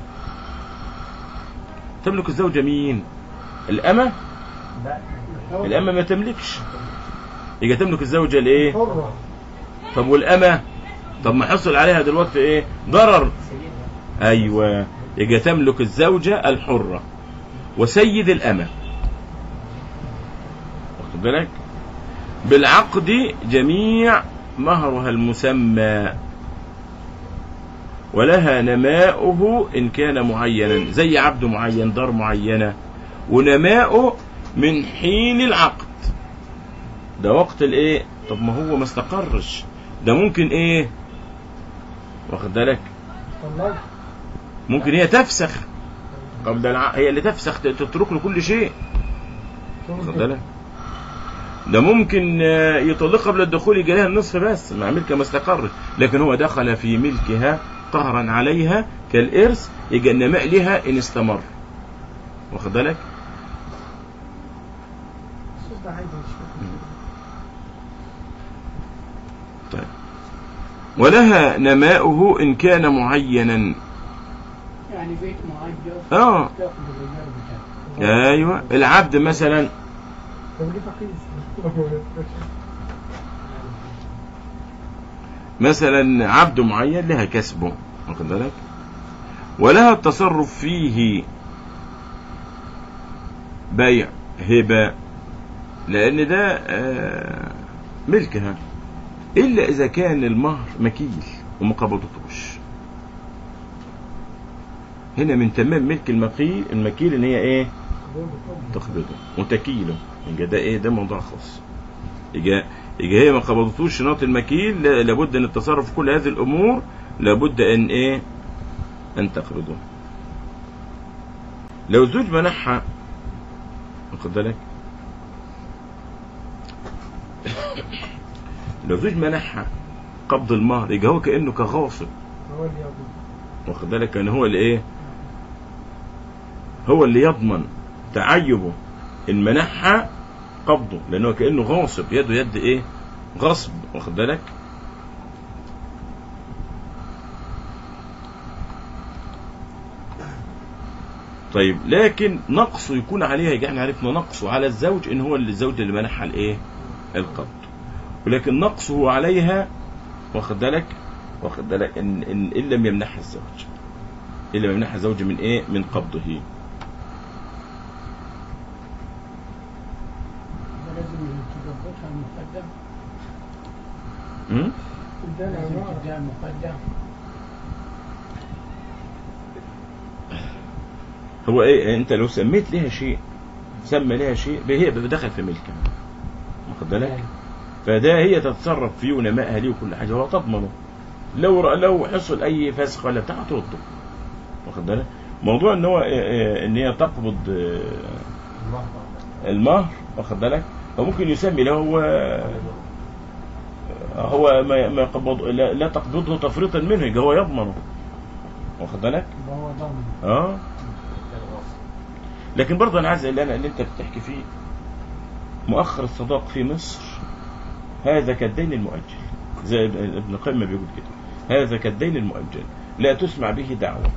تملك الزوجة مين الأمة لا الأمة ما تملكش يبقى تملك الزوجة الايه حرة طب والأمة طب ما حصل عليها دلوقتي ايه ضرر سيدها ايوه يبقى تملك الزوجة الحرة وسيد الأمة واخد بالك بالعقد جميع مهرها المسمى ولها نماؤه إن كان معينا زي عبد معين دار معينة ونماؤه من حين العقد ده وقت الايه طب ما هو ما استقرش ده ممكن ايه واخد بالك طلق ممكن هي تفسخ قبل الع... هي اللي تفسخ ت- تترك له كل شيء واخد بالك ده ممكن آه، يطلقها قبل الدخول يجي لها النصف بس مع ملكها ما استقرت لكن هو دخل في ملكها قهرا عليها كالإرث يجي النماء لها إن استمر واخد بالك الصوت ده عادي مش فاهم. طيب ولها نماؤه إن كان معينا يعني بيت مؤجر اه تاخذ الإيجار بتاعه ايوه العبد مثلا طب ليه فقير؟ مثلا عبد معين لها كسبه واخد بالك ولها التصرف فيه بيع هبة لأن ده آه، ملكها إلا إذا كان المهر مكيل وما قبضتوش هنا من تمام ملك المكيل المكيل إن هي إيه تقبضه وتكيله يبقى ده إيه ده موضوع خاص يبقى يبقى هي ما قبضتوش شناط المكيل لا- لابد ان التصرف في كل هذه الامور لابد ان ايه ان تقبضه لو الزوج منحها واخد بالك لو زوج منحها قبض المهر يبقى هو كانه كغاصب هو اللي يضمن واخد بالك كان هو اللي ايه هو اللي يضمن تعيبه ان منحها قبضه لانه كانه غاصب يده يد ايه غصب واخد بالك طيب لكن نقصه يكون عليها يجي احنا عرفنا نقصه على الزوج ان هو اللي الزوج اللي منحها الايه القبض ولكن نقصه عليها واخد بالك واخد بالك ان ان, إن لم يمنحها الزوج ان لم يمنحها الزوج من ايه من قبضه ده لازم تظبطها المقدم م? ده لازم العبارة تديها المقدم هو ايه انت لو سميت لها شيء سمى لها شيء هي بدخل في ملكها واخد بالك فده هي تتصرف فيه ونمائها ليه وكل حاجه هو تضمنه لو لو حصل اي فسخ ولا بتاع ترده واخد بالك موضوع ان هو إيه إيه ان هي تقبض آه، المهر المهر واخد بالك هو ممكن يسمي له هو هو ما ما يقبض لا, لا تقبضه تفريطا منه يبقى هو يضمنه واخد بالك يبقى هو ضامن اه لكن برضه انا عايز اللي انا اللي انت بتحكي فيه مؤخر الصداق في مصر هذا كالدين المؤجل زي ابن ابن القيم ما بيقول كده هذا كالدين المؤجل لا تسمع به دعوة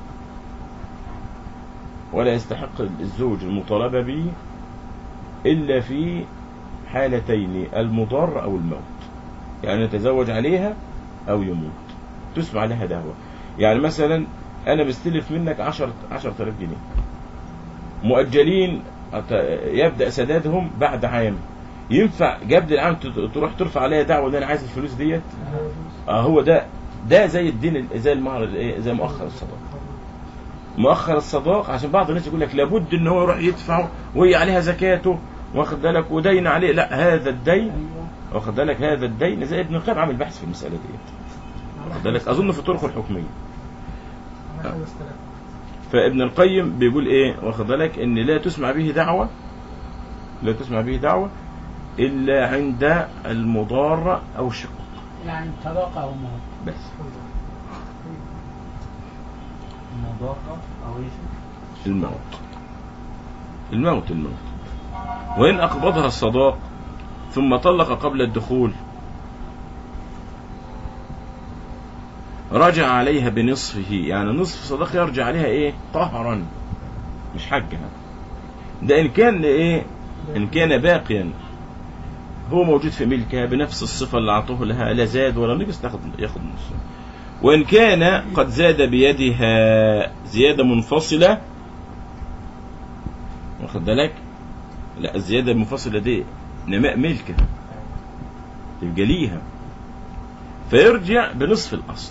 ولا يستحق الزوج المطالبة به إلا في حالتين المضار أو الموت يعني يتزوج عليها أو يموت تسمع لها دعوة يعني مثلا أنا بستلف منك عشر عشر آلاف جنيه مؤجلين أت- يبدأ سدادهم بعد عام ينفع قبل العام ت- تروح ترفع عليها دعوة ان انا عايز الفلوس ديت اه هو ده ده زي الدين ال- زي المهر الايه زي مؤخر الصداق مؤخر الصداق عشان بعض الناس يقول لك لابد ان هو يروح يدفعه وهي عليها زكاته واخد بالك ودين عليه لا هذا الدين ايوه واخد بالك هذا الدين زي ابن القيم عامل بحث في المساله ديت واخد بالك اظن في الطرق الحكميه على 5000 فابن القيم بيقول ايه واخد بالك ان لا تسمع به دعوة لا تسمع به دعوة الا عند المضارة او الشقاق يعني طلاق او موت بس المضارة أو إيش؟ الموت الموت الموت وان اقبضها الصداق ثم طلق قبل الدخول رجع عليها بنصفه يعني نصف صداق يرجع عليها ايه قهرا مش حقها ده ان كان ايه ان كان باقيا هو موجود في ملكها بنفس الصفة اللي أعطوه لها لا زاد ولا نقص تاخد ياخد نص وإن كان قد زاد بيدها زيادة منفصلة واخد بالك لا الزيادة المنفصلة دي نماء ملكها يبقى ليها فيرجع بنصف الأصل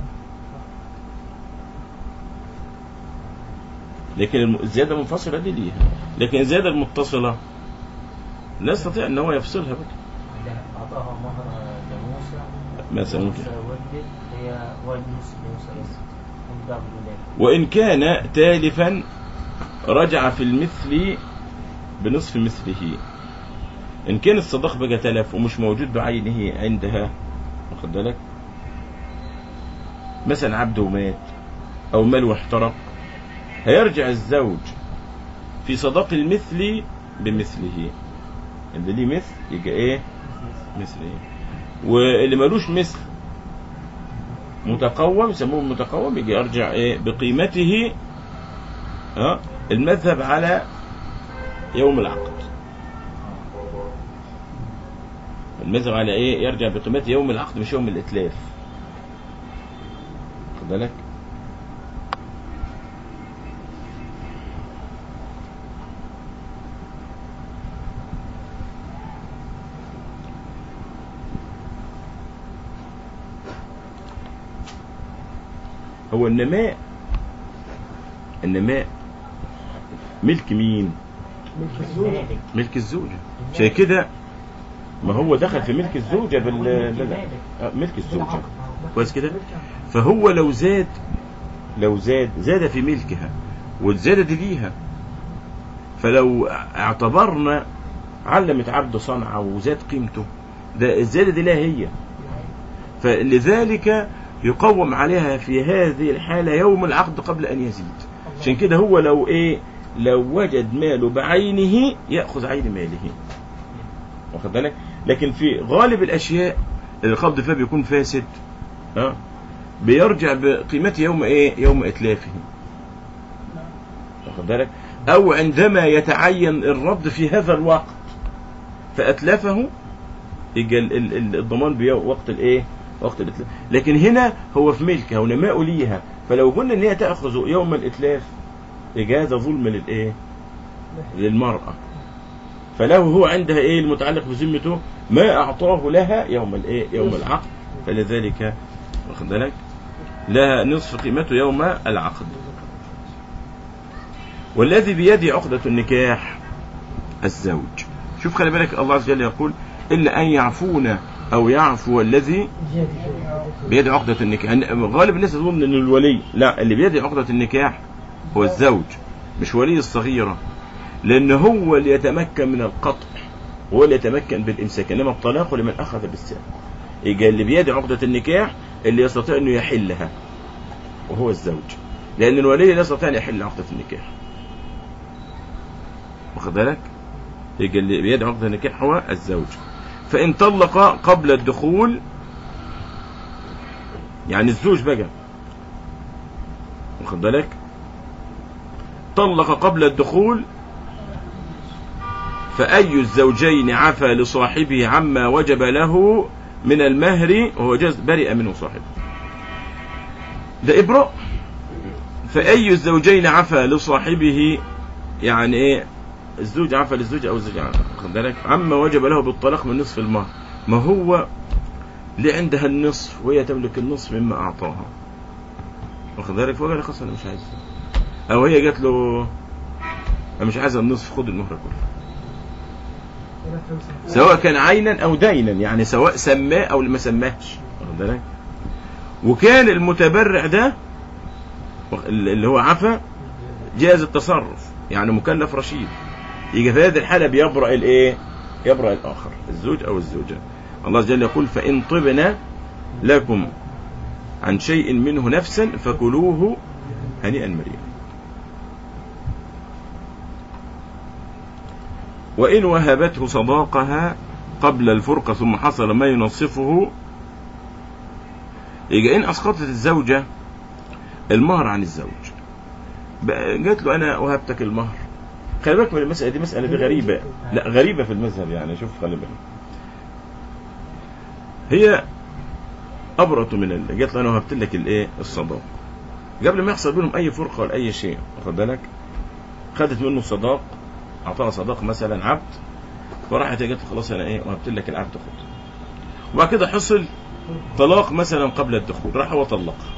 لكن الم- الزيادة المنفصلة دي ليها لكن الزيادة المتصلة لا يستطيع ان هو يفصلها بقى إذا أعطاها مهر جاموسة مثلا جاموسة ولدت هي واجب نص جاموسة بس الضرب بالله وإن كان تالفا رجع في المثل بنصف مثله إن كان الصداق بقى تلف ومش موجود بعينه عندها واخد بالك مثلا عبد ومات أو مال واحترق هيرجع الزوج في صداق المثل بمثله اللي ليه مثل يبقى ايه مثله واللي ملوش مثل متقوم يسموه متقوم يجي يرجع ايه بقيمته ها المذهب على يوم العقد المذهب على ايه يرجع بقيمته يوم العقد مش يوم الاتلاف خد بالك هو النماء النماء ملك مين ملك الزوجة المالك ملك الزوجة عشان كده ما هو دخل في ملك الزوجة بال لا لا آه، ملك الزوجة بالعقد. كويس كده ملك فهو لو زاد لو زاد زاد في ملكها والزيادة دي ليها فلو اعتبرنا علمت عبد صنعة وزاد قيمته ده الزيادة دي لها هي فلذلك يقوم عليها في هذه الحالة يوم العقد قبل أن يزيد عشان كده هو لو إيه لو وجد ماله بعينه يأخذ عين ماله واخد بالك لكن في غالب الأشياء اللي القبض فيها بيكون فاسد ها بيرجع بقيمته يوم إيه يوم إتلافه واخد بالك أو عندما يتعين الرد في هذا الوقت فأتلفه يجي ال- ال- ال- الضمان بوقت الايه وقت الاتلاف لكن هنا هو في ملكها ونماء ليها فلو قلنا ان هي تاخذ يوم الاتلاف يجي هذا ظلم للايه للمراه فله هو عندها ايه المتعلق بذمته ما اعطاه لها يوم الايه يوم العقد فلذلك واخد بالك لها نصف قيمته يوم العقد والذي بيده عقدة النكاح الزوج شوف خلي بالك الله عز وجل يقول إلا أن يعفون أو يعفو الذي زيادة بيد عقدة النكاح يعني غالب الناس تظن أن الولي لا اللي بيد عقدة النكاح هو الزوج مش ولي الصغيرة لأن هو اللي يتمكن من القطع هو اللي يتمكن بالإمساك إنما الطلاق لمن أخذ بالساق يجي اللي بيد عقدة النكاح اللي يستطيع أنه يحلها وهو الزوج لأن الولي لا يستطيع أن يحل عقدة النكاح واخد بالك يجي اللي بيد عقدة النكاح هو الزوج فإن طلق قبل الدخول يعني الزوج بقى واخد بالك طلق قبل الدخول فأي الزوجين عفى لصاحبه عما وجب له من المهر وهو جاز برئ منه صاحبه ده إبراء فأي الزوجين عفى لصاحبه يعني إيه الزوج عفى للزوج أو الزوج عفى واخد بالك عما وجب له بالطلاق من نصف المهر ما هو اللي عندها النصف وهي تملك النصف مما أعطاها واخد بالك فقال لي خلاص أنا مش عايز أو هي قالت له أنا مش عايز النصف خد المهر كله ولا خمسة. سواء كان عينا أو دينا يعني سواء سماه أو ما سماهش واخد بالك وكان المتبرع ده اللي هو عفا جاز التصرف يعني مكلف رشيد يجي في هذه الحالة بيبرأ الإيه؟ يبرأ الآخر الزوج أو الزوجة الله عز وجل يقول فإن طبن لكم عن شيء منه نفسا فكلوه هنيئا مريئا وإن وهبته صداقها قبل الفرقة ثم حصل ما ينصفه يجي إن أسقطت الزوجة المهر عن الزوج بقى- قالت له أنا وهبتك المهر خلي بالك من المسألة دي مسألة دي غريبة لا غريبة في المذهب يعني شوف خلي بالك هي أبرة من ال... قالت له أنا وهبت لك الإيه الصداق قبل ما يحصل بينهم أي فرقة ولا أي شيء واخد بالك خدت منه الصداق أعطاها صداق مثلا عبد فراحت هي قالت له خلاص أنا إيه وهبت لك العبد خد وبعد كده حصل طلاق مثلا قبل الدخول راح هو طلقها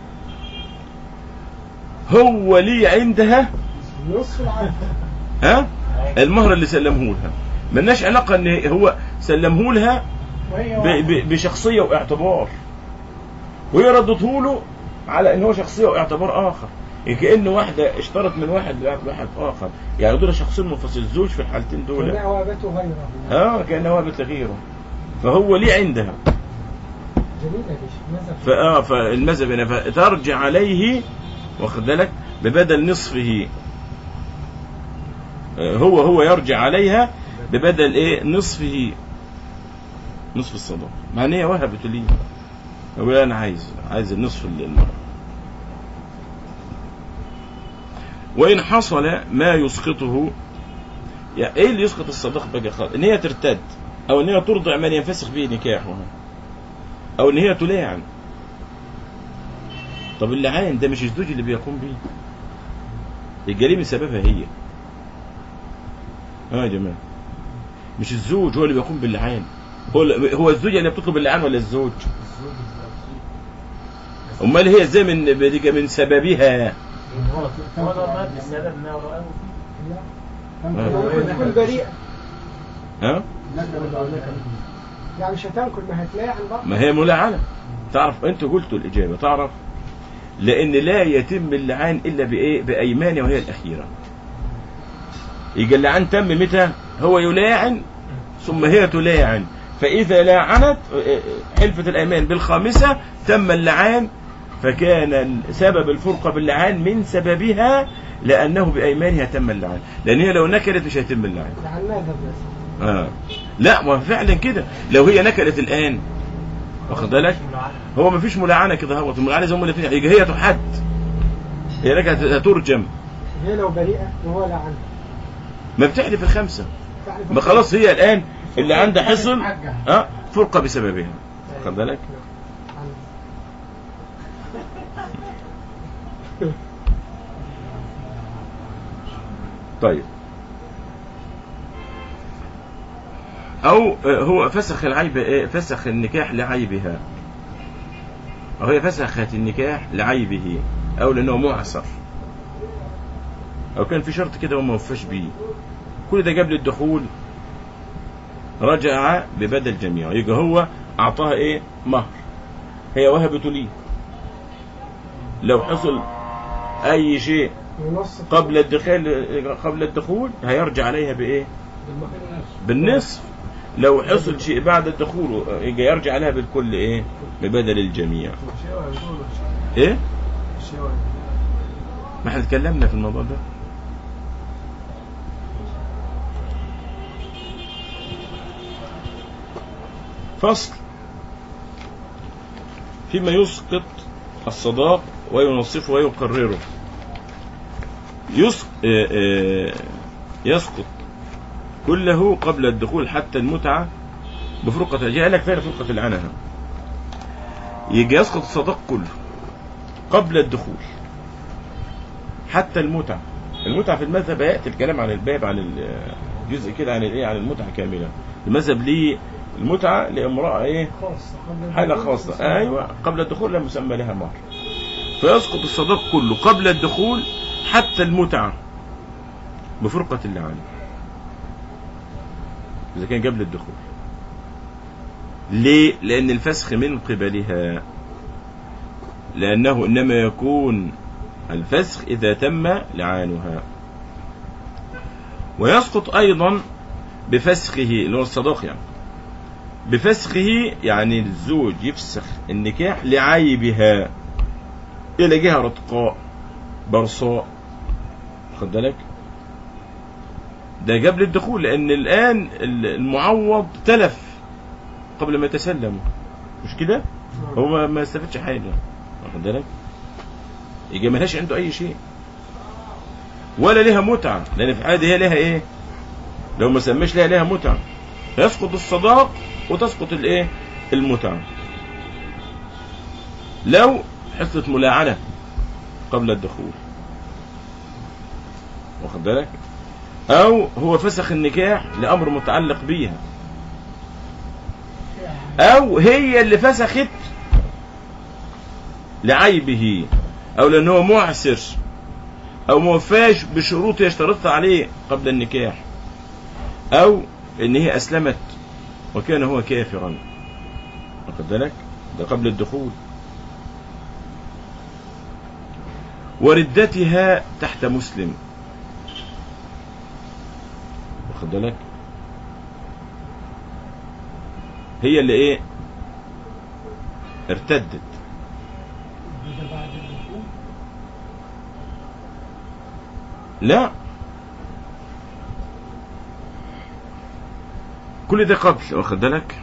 هو ليه عندها نصف العقد ها المهر اللي سلمه لها ملناش علاقة ان هو سلمه لها وهي ب- واحدة. ب- بشخصية واعتبار وهي ردته له على ان هو شخصيه واعتبار اخر كأن واحدة اشترط من واحد لواحد آخر يعني دول شخصين منفصل الزوج في الحالتين دول كان وابته غيره اه كأنه وابت لغيره فهو ليه عندها جميلة يا باشا ماذا فآه فالمذهب هنا فترجع عليه واخد بالك ببدل نصفه آه، هو هو يرجع عليها ببدل ايه نصفه نصف الصدقة مع ان هي وهبت لي يقول انا عايز عايز النصف للمرأة وان حصل ما يسقطه يعني ايه اللي يسقط الصداق بقى خالص ان هي ترتد او ان هي ترضع من ينفسخ به نكاحها او ان هي تلاعن طب اللعان ده مش الزوج اللي بيقوم بيه الجريمة سببها هي اه يا جماعة مش الزوج هو اللي بيقوم باللعان هو هو الزوج اللي بتطلب اللعان ولا الزوج الزوج دلوقتي امال هي ازاي من بديك من سببها هو طلب بسبب ما رآه فيه لا آه. ممكن تكون بريئة ها يعني مش هتنكل ما هتلاعن بقى ما هي ملاعنة تعرف انت قلتوا الإجابة تعرف لأن لا يتم اللعان إلا بإيه بأيمان وهي الأخيرة يجي اللعان تم متى هو يلاعن ثم هي تلاعن فإذا لاعنت حلفة الأيمان بالخامسة تم اللعان فكان سبب الفرقة باللعان من سببها لأنه بأيمانها تم اللعان لأن هي لو نكلت مش هيتم اللعان لعناها بس آه. لا ما فعلا كده لو هي نكلت الآن واخد بالك هو ما فيش ملاعنة كده هو الملاعنة زي هم الاثنين يجي هي تحد هي لك هترجم هي لو بريئة وهو لعنها ما بتحلف الخمسة تعرف ما خلاص هي الآن اللي عندها حصل حقها. اه فرقة بسببها واخد بالك طيب أو آه، هو فسخ العيب إيه؟ فسخ النكاح لعيبها أو هي فسخت النكاح لعيبه أو لأنه معسر أو كان في شرط كده وما وفاش بيه كل ده قبل الدخول رجع ببدل جميع يبقى هو أعطاها إيه مهر هي وهبته لي لو حصل أي شيء ونص قبل الدخول قبل الدخول هيرجع عليها بايه بالنصف لو حصل شيء بعد الدخول يجي يرجع عليها بالكل ايه ببدل الجميع ايه ما احنا اتكلمنا في الموضوع ده فصل فيما يسقط الصداق وينصفه ويقرره يسق... آه، آه، يسقط كله قبل الدخول حتى المتعة بفرقة جاء لك فين فرقة العنها يجي يسقط الصداق كله قبل الدخول حتى المتعة المتعة في المذهب يأتي الكلام عن الباب عن الجزء كده عن الايه عن المتعة كاملة المذهب ليه المتعة لامرأة ايه خاصة قبل حالة الدخول خاصة والصلاة. أيوة قبل الدخول لم يسمى لها مهر فيسقط الصداق كله قبل الدخول حتى المتعة بفرقة اللعان إذا كان قبل الدخول ليه؟ لأن الفسخ من قبلها لأنه إنما يكون الفسخ إذا تم لعانها ويسقط أيضا بفسخه اللي هو الصداق يعني بفسخه يعني الزوج يفسخ النكاح لعيبها إلى جهة رتقاء برصاء خد بالك ده قبل الدخول لأن الآن المعوض تلف قبل ما يتسلم مش كده هو ما- ما استفادش حاجة واخد بالك يجي ملهاش عنده أي شيء ولا لها متعة لأن في عادة هي لها إيه لو ما سماش لها لها متعة يسقط الصداق وتسقط الايه المتعة لو حصلت ملاعنة قبل الدخول واخد بالك او هو فسخ النكاح لامر متعلق بيها او هي اللي فسخت لعيبه او لانه هو معسر او موفاش بشروط يشترطها عليه قبل النكاح او ان هي اسلمت وكان هو كافرا واخد بالك ده قبل الدخول وردتها تحت مسلم واخد بالك هي اللي ايه ارتدت ده بعد الدخول لا كل ده قبل واخد بالك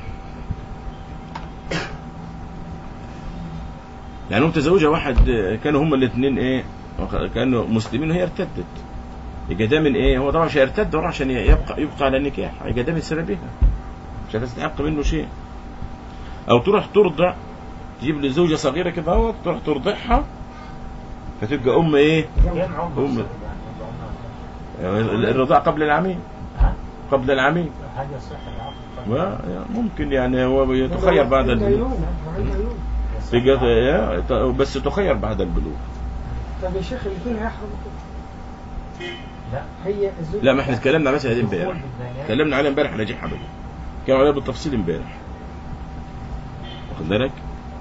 يعني هو متزوجة واحد كانوا هما الاثنين ايه واخد- كانوا مسلمين وهي ارتدت يبقى ده من ايه هو طبعا مش هيرتد ورا عشان يبقى يبقى على النكاح يبقى ده من سببها مش هتستحق منه شيء او تروح ترضع تجيب لي زوجة صغيرة كده اهوت تروح ترضعها فتبقى ام ايه كم عمر هم- الصبي يعني يبقى عمره الرضاعة قبل العمين ها قبل العمين هل يصح العقد و- ممكن يعني هو يتخير بعد عند البلوغ عيون عند عيون تجد- يا- ت- بس تخير بعد البلوغ طب يا شيخ الاثنين هيحرموا كده لا هي الزوج لا ما احنا اتكلمنا بس على امبارح دخول بالبيانات. اتكلمنا عليه امبارح على جحا بقى كان عليها بالتفصيل امبارح واخد بالك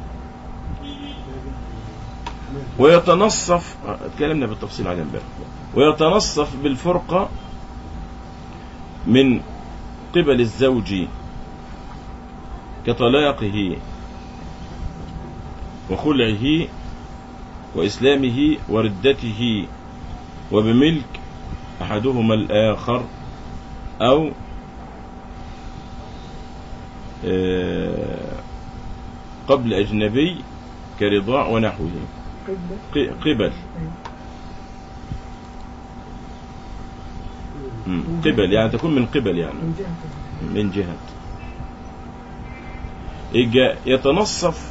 ويتنصف اتكلمنا بالتفصيل عليه امبارح ويتنصف بالفرقة من قبل الزوج كطلاقه وخلعه وإسلامه وردته وبملك أحدهما الآخر أو آه، قبل أجنبي كرضاع ونحوه قبة ق- قبل مم، قبل يعني تكون من قبل يعني من جهة من جهة يجا يتنصف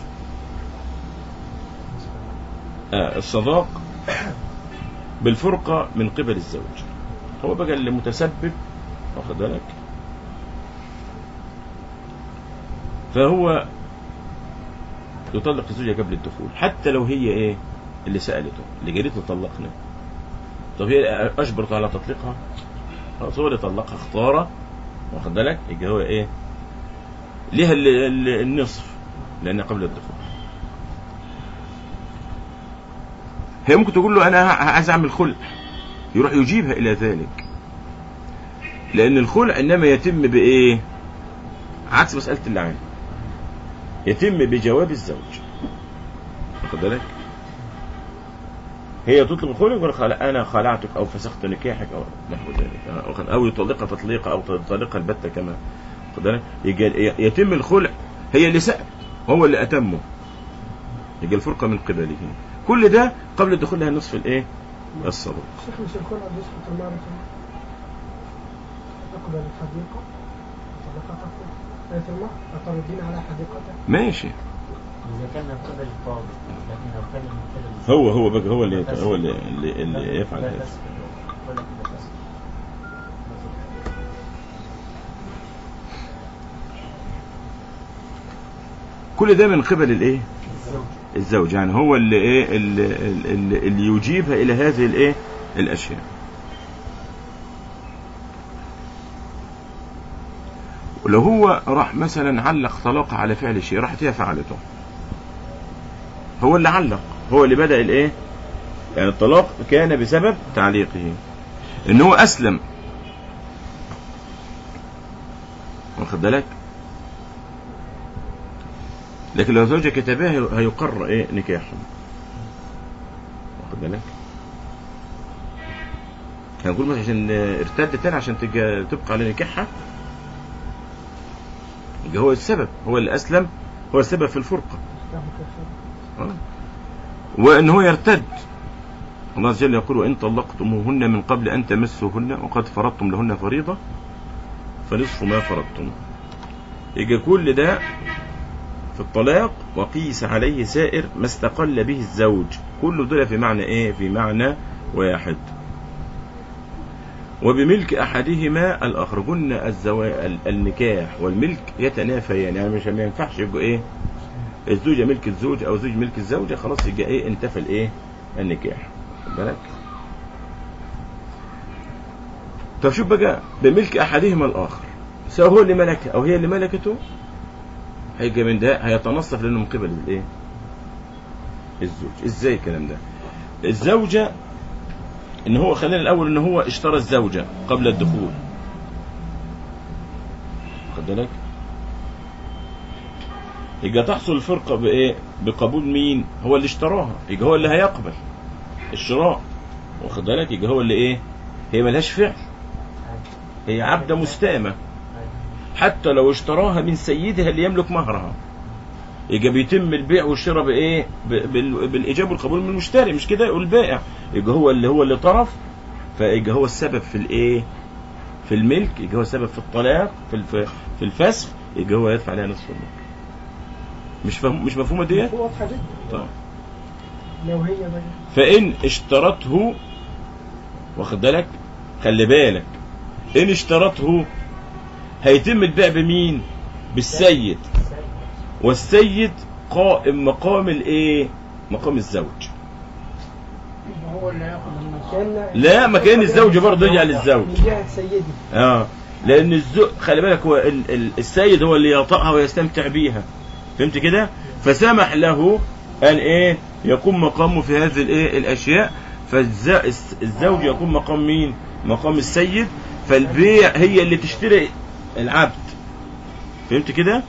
آه، الصداق بالفرقة من قبل الزوج هو بقى اللي متسبب واخد بالك فهو يطلق الزوجة قبل الدخول حتى لو هي ايه اللي سألته اللي قالت له طلقنا طب هي أجبرت على تطليقها خلاص هو اللي طلقها اختاره واخد بالك يبقى هو ايه ليها ال- ال- النصف لأنها قبل الدخول هي ممكن تقول له أنا عايز أعمل خلع يروح يجيبها إلى ذلك لأن الخلع إنما يتم بإيه عكس مسألة اللعان يتم بجواب الزوج واخد بالك هي تطلب الخلع يقول خلع أنا خلعتك أو فسخت نكاحك أو نحو ذلك واخد- أو يطلقها تطليقة أو تطلقها البتة كما واخد بالك يجي- يتم الخلع هي اللي سأل هو اللي أتمه يجي الفرقة من قبله كل ده قبل الدخول لها نصف الإيه الصبر الشيخ مش الخلع بيسقط المرة تقبل الحديقة طلقتها آية المهر أتردين على حديقتها ماشي إذا كان من قبل الطالب لكن لو كان من قبل هو هو بقى هو اللي هو اللي, اللي, اللي يفعل لا هذا تسكت. ولا كده تسكت. كل ده من قبل الايه الزوج الزوج يعني هو اللي ايه اللي, اللي, اللي يجيبها الى هذه الايه الاشياء ولو هو راح مثلا علق طلاق على فعل شيء راحت هي فعلته هو اللي علق هو اللي بدأ الايه يعني الطلاق كان بسبب تعليقه ان هو اسلم واخد بالك لكن لو زوجة كتبها هي- هيقر ايه نكاحهم واخد بالك هنقول مثلا عشان ارتد تاني عشان تبقى تبقى على نكاحها يبقى هو السبب هو اللي اسلم هو السبب في الفرقه آه. وان هو يرتد الله عز وجل يقول وان طلقتموهن من قبل ان تمسوهن وقد فرضتم لهن فريضه فنصف ما فرضتم يبقى كل ده في الطلاق وقيس عليه سائر ما استقل به الزوج كل دول في معنى ايه في معنى واحد وبملك احدهما الاخر قلنا الزوا... ال- النكاح والملك يتنافيان يعني مش ما ينفعش يبقوا ايه الزوجه ملك الزوج او زوج ملك الزوجه خلاص يبقى ايه انتفى الايه النكاح خد بالك طب شوف بقى بملك احدهما الاخر سواء هو اللي ملكه او هي اللي ملكته هيجي من ده هيتنصف لانه من قبل الايه الزوج ازاي الكلام ده الزوجة ان هو خلينا الاول ان هو اشترى الزوجة قبل الدخول خد بالك يبقى تحصل الفرقة بايه بقبول مين هو اللي اشتراها يبقى هو اللي هيقبل الشراء واخد بالك يبقى هو اللي ايه هي ملهاش فعل هي عبدة مستامة حتى لو اشتراها من سيدها اللي يملك مهرها يبقى بيتم البيع والشراء بايه ب- بال- بالايجاب والقبول من المشتري مش كده يقول البائع يبقى هو اللي هو اللي طرف فيبقى هو السبب في الايه في الملك يبقى هو السبب في الطلاق في الف... في الفسخ يبقى هو يدفع عليها نصف الملك مش فهم مش مفهومه ديت واضحة جدا طيب لو هي بقى فإن اشترته واخد بالك خلي بالك إن اشترته هيتم البيع بمين بالسيد والسيد قائم مقام الايه مقام الزوج يبقى هو اللي هياخد النص كان لا مكان الزوج برضه يرجع للزوج من جهة سيدي اه لان الزوج خلي بالك هو ال... ال... السيد هو اللي يطأها ويستمتع بيها فهمت كده فسمح له ان ايه يقوم مقامه في هذه الايه الاشياء فالزوج يقوم مقام مين مقام السيد فالبيع هي اللي تشتري العبد فهمت كده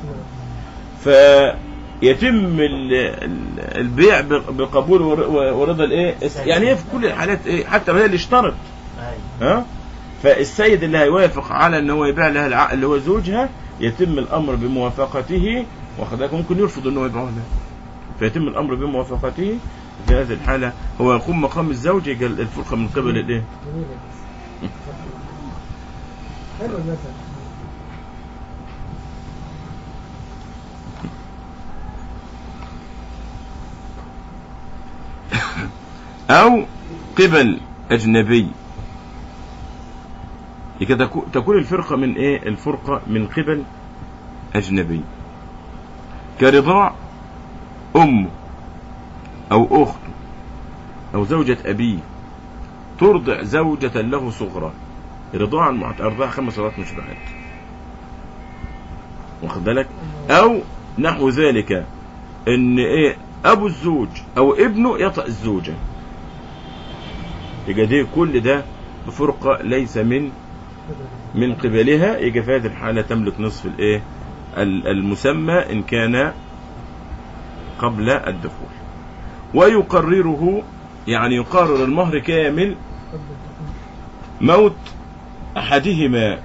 فيتم ال- ال- البيع بق- بقبول ور- ورضا الايه يعني هي في كل الحالات ايه حتى لو هي اللي اشترط ها فالسيد اللي هيوافق على ان هو يبيع لها العقل اللي هو زوجها يتم الامر بموافقته واخد بالك ممكن يرفض ان هو يبيعه لها فيتم الامر بموافقته في هذه الحاله هو يقوم مقام الزوج يجي الفرقه من قبل الايه جميلة دي. حلو المثل او قبل اجنبي يبقى تكو- تكون الفرقه من ايه الفرقه من قبل اجنبي كرضاع امه او اخته او زوجة ابيه ترضع زوجة له صغرى رضاعا مع ارضاع خمس سنوات مشبعات واخد بالك او نحو ذلك ان ايه ابو الزوج او ابنه يطأ الزوجة يبقى دي كل ده بفرقة ليس من من قبلها يبقى في هذه الحالة تملك نصف الايه ال- المسمى ان كان قبل الدخول ويقرره يعني يقرر المهر كامل قبل الدخول. موت احدهما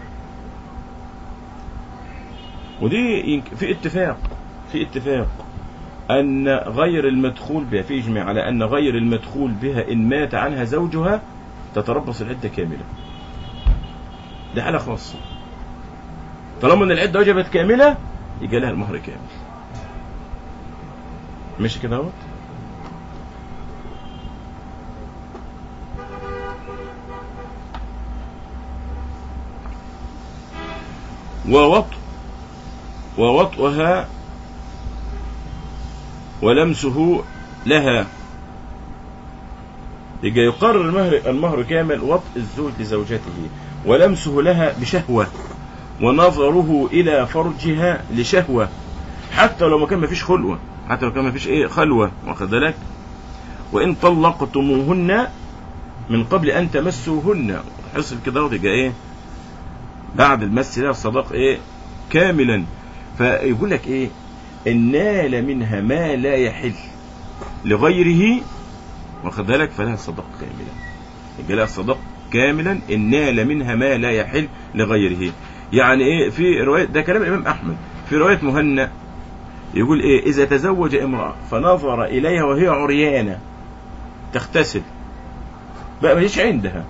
ودي ينك- في اتفاق في اتفاق ان غير المدخول بها في اجماع على ان غير المدخول بها ان مات عنها زوجها تتربص العده كامله دي حاله خاصه طالما ان العده وجبت كامله يجي لها المهر كامل ماشي كده اهوت ووطء ووطئها ولمسه لها يبقى يقرر المهر المهر كامل وطء الزوج لزوجته ولمسه لها بشهوة ونظره إلى فرجها لشهوة حتى لو ما كان ما فيش خلوة حتى لو كان ما فيش ايه خلوة واخد بالك وإن طلقتموهن من قبل أن تمسوهن حصل كده يبقى ايه بعد المس ده الصداق ايه كاملا فيقول لك ايه ان نال منها ما لا يحل لغيره واخد بالك فلها الصداق كاملا يبقى لها الصداق كاملا ان نال منها ما لا يحل لغيره يعني ايه في روايه ده كلام الامام احمد في روايه مهنا يقول ايه اذا تزوج امراه فنظر اليها وهي عريانه تغتسل بقى مفيش عندها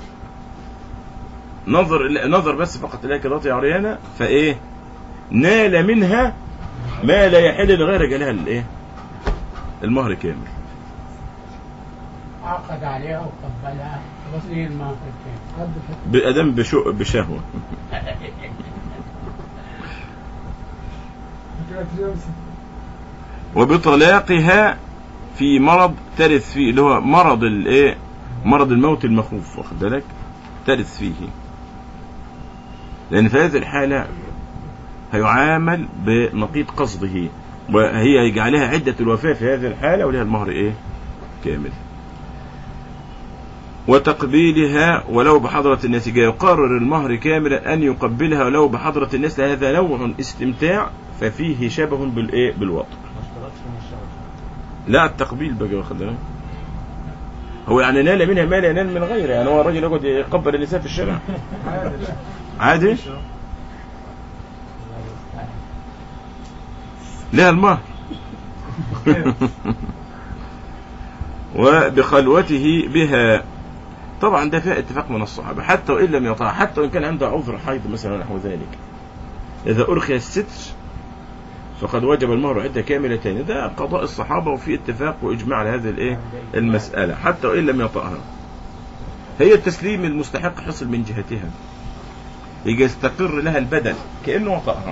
نظر نظر بس فقط اليها كده وهي عريانه فايه نال منها ما لا يحل لغير جالها الايه المهر كامل عقد عليها وقبلها خلاص ليه المهر كام عد الحكم بأدم بشو بشهوة كده تجوز. وبطلاقها في مرض ترث فيه اللي هو مرض الايه مرض الموت المخوف واخد بالك ترث فيه لان في هذه الحالة هيعامل بنقيض قصده وهي يجعلها عدة الوفاة في هذه الحالة ولها المهر ايه كامل وتقبيلها ولو بحضرة الناس جاء يقرر المهر كاملا أن يقبلها ولو بحضرة الناس هذا نوع استمتاع ففيه شبه بالإيه بالوطء ما اشترطش من الشرط لا التقبيل بقى واخد بالك هو يعني نال منها ما لا ينال من غيره يعني هو الراجل يقعد يقبل النساء في الشارع عادي لها المهر وبخلوته بها طبعا ده فيها اتفاق من الصحابة حتى وإن لم يطاع حتى وإن كان عنده عذر حيض مثلا نحو ذلك إذا أرخي الستر فقد وجب المهر عدة كاملتين ده قضاء الصحابة وفي اتفاق وإجماع على هذه الإيه المسألة حتى وإن لم يطأها هي التسليم المستحق حصل من جهتها يجي يستقر لها البدن كأنه وطأها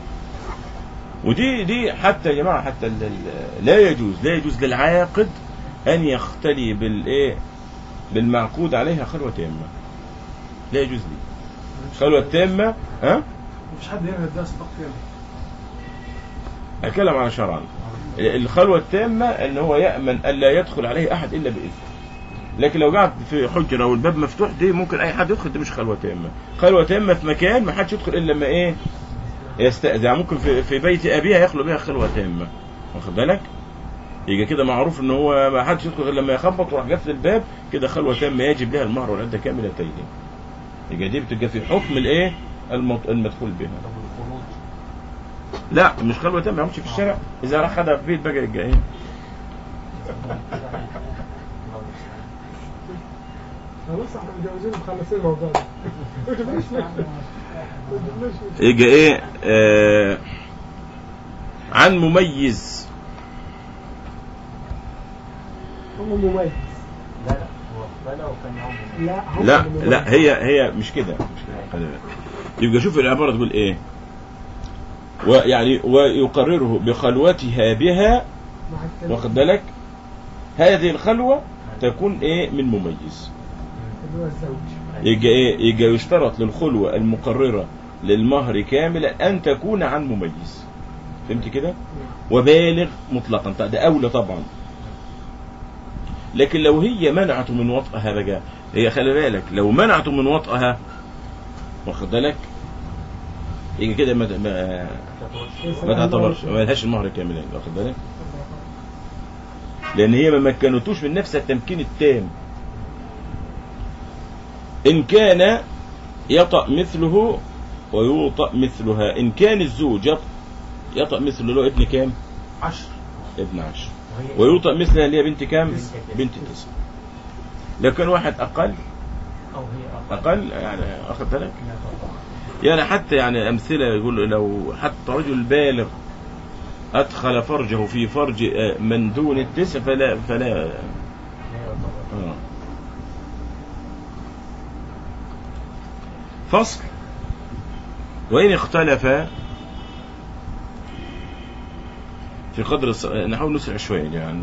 ودي دي حتى يا جماعة حتى ال- ال- لا يجوز لا يجوز للعاقد أن يختلي بالإيه بالمعقود عليها خلوة تامة لا يجوز لي خلوة تامة ها مفيش حد يعمل ده صدق كامل أتكلم على شرعا الخلوة التامة ان هو يأمن ألا يدخل عليه أحد إلا بإذن لكن لو قعد في حجرة والباب مفتوح دي ممكن أي حد يدخل دي مش خلوة تامة خلوة تامة في مكان ما حدش يدخل إلا لما إيه يستأذن يعني ممكن في, في بيت أبيها يخلو بها خلوة تامة واخد بالك يجي كده معروف ان هو ما حدش يدخل غير لما يخبط وراح قافل الباب كده خلوة تامة يجب لها المهر والعدة كاملتين يبقى دي بتبقى في حكم الايه المط- المدخول بها طب والخروج لا مش خلوة تامة يمشي في الشارع اذا راح خدها في بيت بقى يبقى ايه خلاص احنا متجوزين ومخلصين الموضوع ده ما تجيبليش ليه؟ ما تجيبليش ليه؟ يبقى ايه آه عن مميز هم مميز لا لا هو اختلى وكان معاهم مميز. لا هم لا مميز. لا هي هي مش كده مش كده خلي بالك. يبقى شوف العبارة تقول ايه ويعني ويقرره بخلوتها بها مع الكلام واخد بالك هذه الخلوة تكون ايه من مميز اللي هو الزوج يبقى ايه يبقى يشترط للخلوة المقررة للمهر كاملا ان تكون عن مميز فهمت كده وبالغ مطلقا طيب ده اولى طبعا لكن لو هي منعته من وطئها بقى هي خلي بالك لو منعته من وطئها واخد بالك يجي كده ما ما, ما تعتبرش ما لهاش المهر كاملا واخد بالك لان هي ما مكنتوش من نفسها التمكين التام ان كان يطأ مثله ويوطأ مثلها ان كان الزوج يط- يطأ مثله له ابن كام عشر ابن عشر وهي ويوطأ مثلها اللي هي بنت كام تسعة. بنت تسعة لو كان واحد اقل أو هي اقل يعني اخذ بالك لا تطاع. يعني حتى يعني امثله يقول لو حتى رجل بالغ ادخل فرجه في فرج آه، من دون التسع فلا فلا لا يعتبر آه. فصل وإن اختلف في قدر الص... نحاول نسرع شوية يعني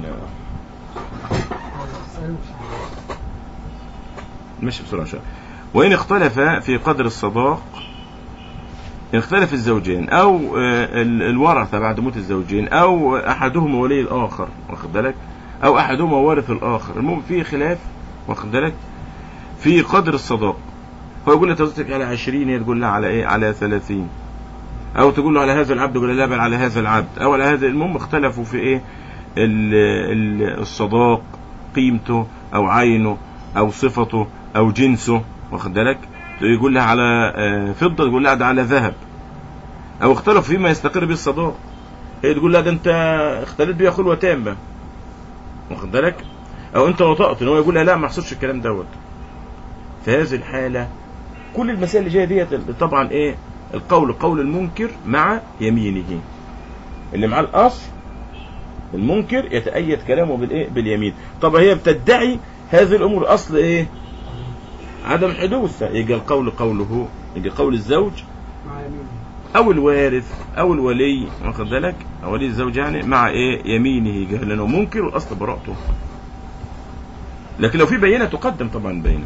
ماشي بسرعة شوية وإن اختلف في قدر الصداق إن اختلف الزوجين أو آه، ال- الورثة بعد موت الزوجين أو أحدهما ولي الآخر واخد بالك أو أحدهما وارث الآخر المهم في خلاف واخد بالك في قدر الصداق هو يقول لها توزيعك على 20 هي تقول لها على إيه على 30 أو تقول له على هذا العبد يقول لها لا بل على هذا العبد أو على هذا المهم اختلفوا في إيه ال- ال- الصداق قيمته أو عينه أو صفته أو جنسه واخد بالك يقول لها على آه، فضة تقول لها ده على ذهب أو اختلفوا فيما يستقر به الصداق هي تقول لها ده أنت اختلت بيها خلوة تامة واخد بالك أو أنت وطأت إن هو يقول لها لا ما حصلش الكلام دوت في هذه الحالة كل المسائل اللي جايه ديت طبعا ايه القول قول المنكر مع يمينه اللي معاه الاصل المنكر يتأيد كلامه بالايه باليمين طب هي بتدعي هذه الامور اصل ايه عدم حدوثها يجي القول قوله يجي قول الزوج مع يمين او الوارث او الولي واخد بالك او ولي الزوج يعني مع ايه يمينه جهل لانه منكر والاصل براءته لكن لو في بينه تقدم طبعا بينه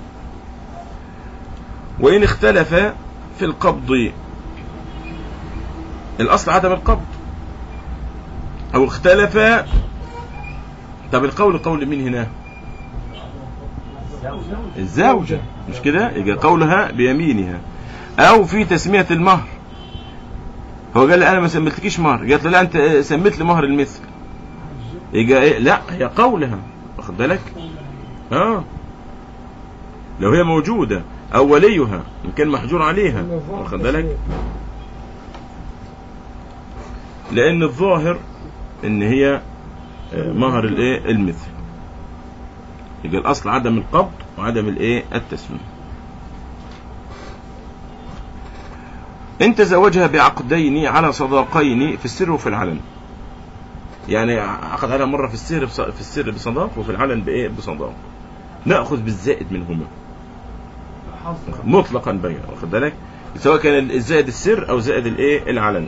وان اختلف في القبض الاصل عدم القبض او اختلف طب القول قول مين هنا زوجة الزوجة مش كده يبقى قولها بيمينها او في تسمية المهر هو قال لي انا ما سميتلكيش مهر قالت له لا انت سميت لي مهر المثل يبقى ايه لا هي قولها واخد بالك اه لو هي موجودة او وليها ان كان محجور عليها إن الظاهر واخد بالك تسمية. لان الظاهر ان هي آه، مهر الايه المثل يبقى الاصل عدم القبض وعدم الايه التسميه ان تزوجها بعقدين على صداقين في السر وفي العلن يعني عقد عليها مره في السر بص- في السر بصداق وفي العلن بايه بصداق ناخذ بالزائد منهما حظ مطلقا بين واخد بالك سواء كان الزائد السر او زائد الايه العلن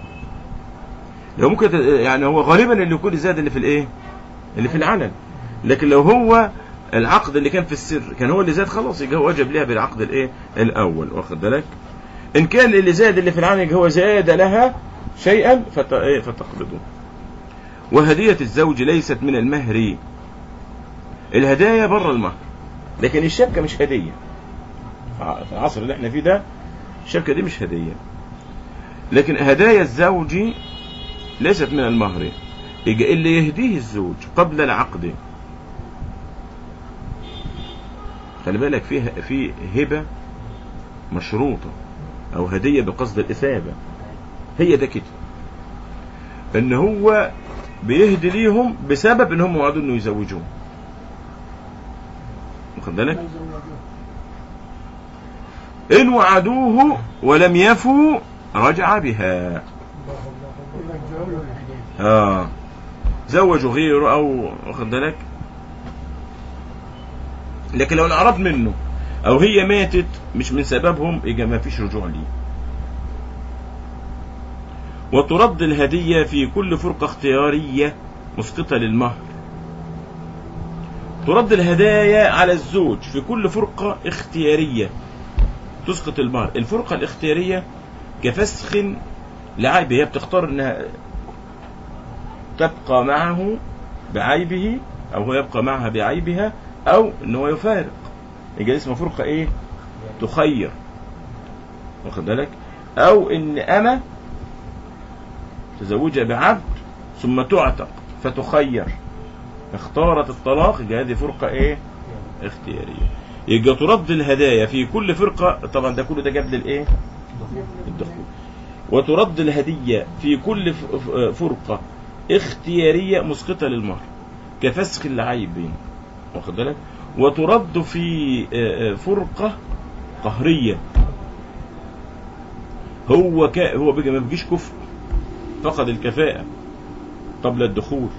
لو ممكن ت- يعني هو غالبا اللي يكون الزائد اللي في الايه اللي في العلن لكن لو هو العقد اللي كان في السر كان هو اللي زاد خلاص يبقى هو وجب لها بالعقد الايه الاول واخد بالك ان كان اللي زاد اللي في العلن يبقى هو زاد لها شيئا فت... إيه فتقبضه وهدية الزوج ليست من المهر الهدايا بره المهر لكن الشبكة مش هدية في العصر اللي احنا فيه ده الشبكة دي مش هدية لكن هدايا الزوج ليست من المهر يجي اللي يهديه الزوج قبل العقد خلي بالك فيه في هبة مشروطة أو هدية بقصد الإثابة هي ده كده إن هو بيهدي ليهم بسبب إن هم وعدوا إنه يزوجوهم واخد بالك؟ إن وعدوه ولم يفوا رجع بها آه زوجوا غيره أو واخد بالك لكن لو الأعراض منه أو هي ماتت مش من سببهم يبقى ما فيش رجوع ليه وترد الهدية في كل فرقة اختيارية مسقطة للمهر ترد الهدايا على الزوج في كل فرقة اختيارية تسقط المهر الفرقة الاختيارية كفسخ لعيبه هي بتختار انها تبقى معه بعيبه او هو يبقى معها بعيبها او ان هو يفارق يبقى اسمها فرقة ايه تخير واخد بالك او ان انا تزوجها بعبد ثم تعتق فتخير اختارت الطلاق يبقى هذه فرقة ايه اختيارية يبقى ترد الهدايا في كل فرقة طبعا ده كله ده جاب للايه الدخول وترد الهدية في كل ف- ف- فرقة اختيارية مسقطة للمهر كفسخ العيب واخد بالك وترد في آه، آه، فرقة قهرية هو ك... هو بيجي ما بيجيش كفر فقد الكفاءة قبل الدخول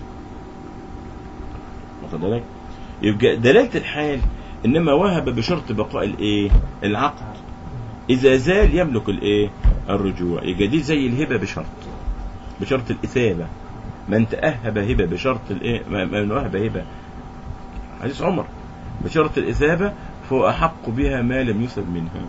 واخد بالك يبقى دلالة الحال انما وهب بشرط بقاء الايه العقد اذا زال يملك الايه الرجوع يبقى دي زي الهبة بشرط بشرط الاثابة من تأهب هبة بشرط الايه من وهب هبة حديث عمر بشرط الإثابة فهو أحق بها ما لم يثب منها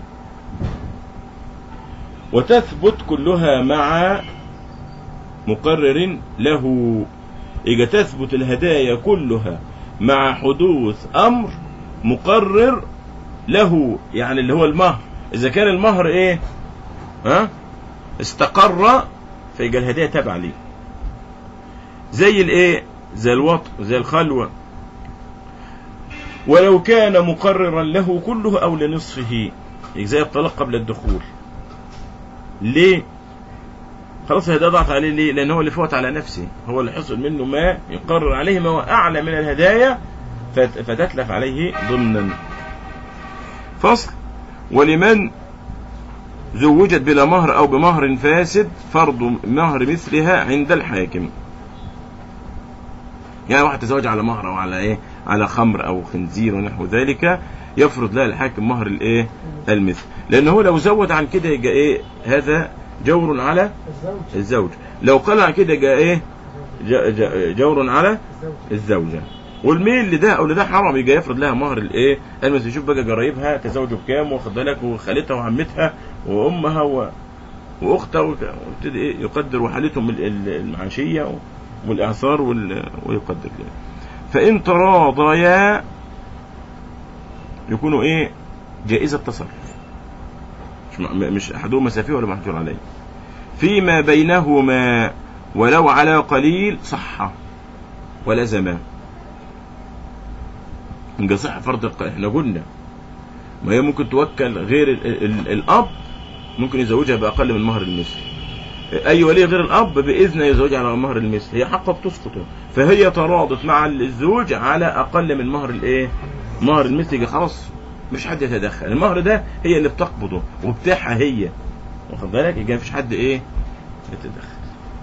وتثبت كلها مع مقرر له إذا تثبت الهدايا كلها مع حدوث أمر مقرر له يعني اللي هو المهر إذا كان المهر إيه ها استقر فيبقى الهدايا تابعة ليه زي الإيه زي الوطء زي الخلوة ولو كان مقررا له كله أو لنصفه زي الطلاق قبل الدخول ليه خلاص الهدايا ضاعت عليه ليه لأن هو اللي فوت على نفسه هو اللي حصل منه ما يقرر عليه ما هو أعلى من الهدايا فت- فتتلف عليه ضمنا فصل ولمن زوجت بلا مهر أو بمهر فاسد فرض مهر مثلها عند الحاكم يعني واحد تزوج على مهر او على ايه على خمر او خنزير ونحو ذلك يفرض لها الحاكم مهر الايه المثل لانه لو زود عن كده يبقى ايه هذا جور على الزوج الزوج لو قل عن كده يبقى ايه ج- ج- جور على الزوج الزوجه والميل لده او لده حرام يبقى يفرض لها مهر الايه المثل يشوف بقى جرايبها تزوجوا بكام واخد بالك وخالتها وعمتها وامها و... واختها وك- ويبتدي ايه يقدر وحالتهم ال- ال- المعاشيه والاعصار وال... ويقدر لها فان تراضيا يكونوا ايه جائزة تصرف مش م- مش احدهما سفيه ولا محجور عليه فيما بينهما ولو على قليل صح ولزما يبقى صح فرض الق- احنا قلنا ما هي ممكن توكل غير ال ال ال الاب ممكن يزوجها باقل من مهر المثل اي ولي غير الاب باذن يزوجها على مهر المثل هي حقها بتسقط فهي تراضت مع الزوج على اقل من مهر الايه مهر المثل يجي خلاص مش حد يتدخل المهر ده هي اللي بتقبضه وبتاعها هي واخد بالك يبقى مفيش حد ايه يتدخل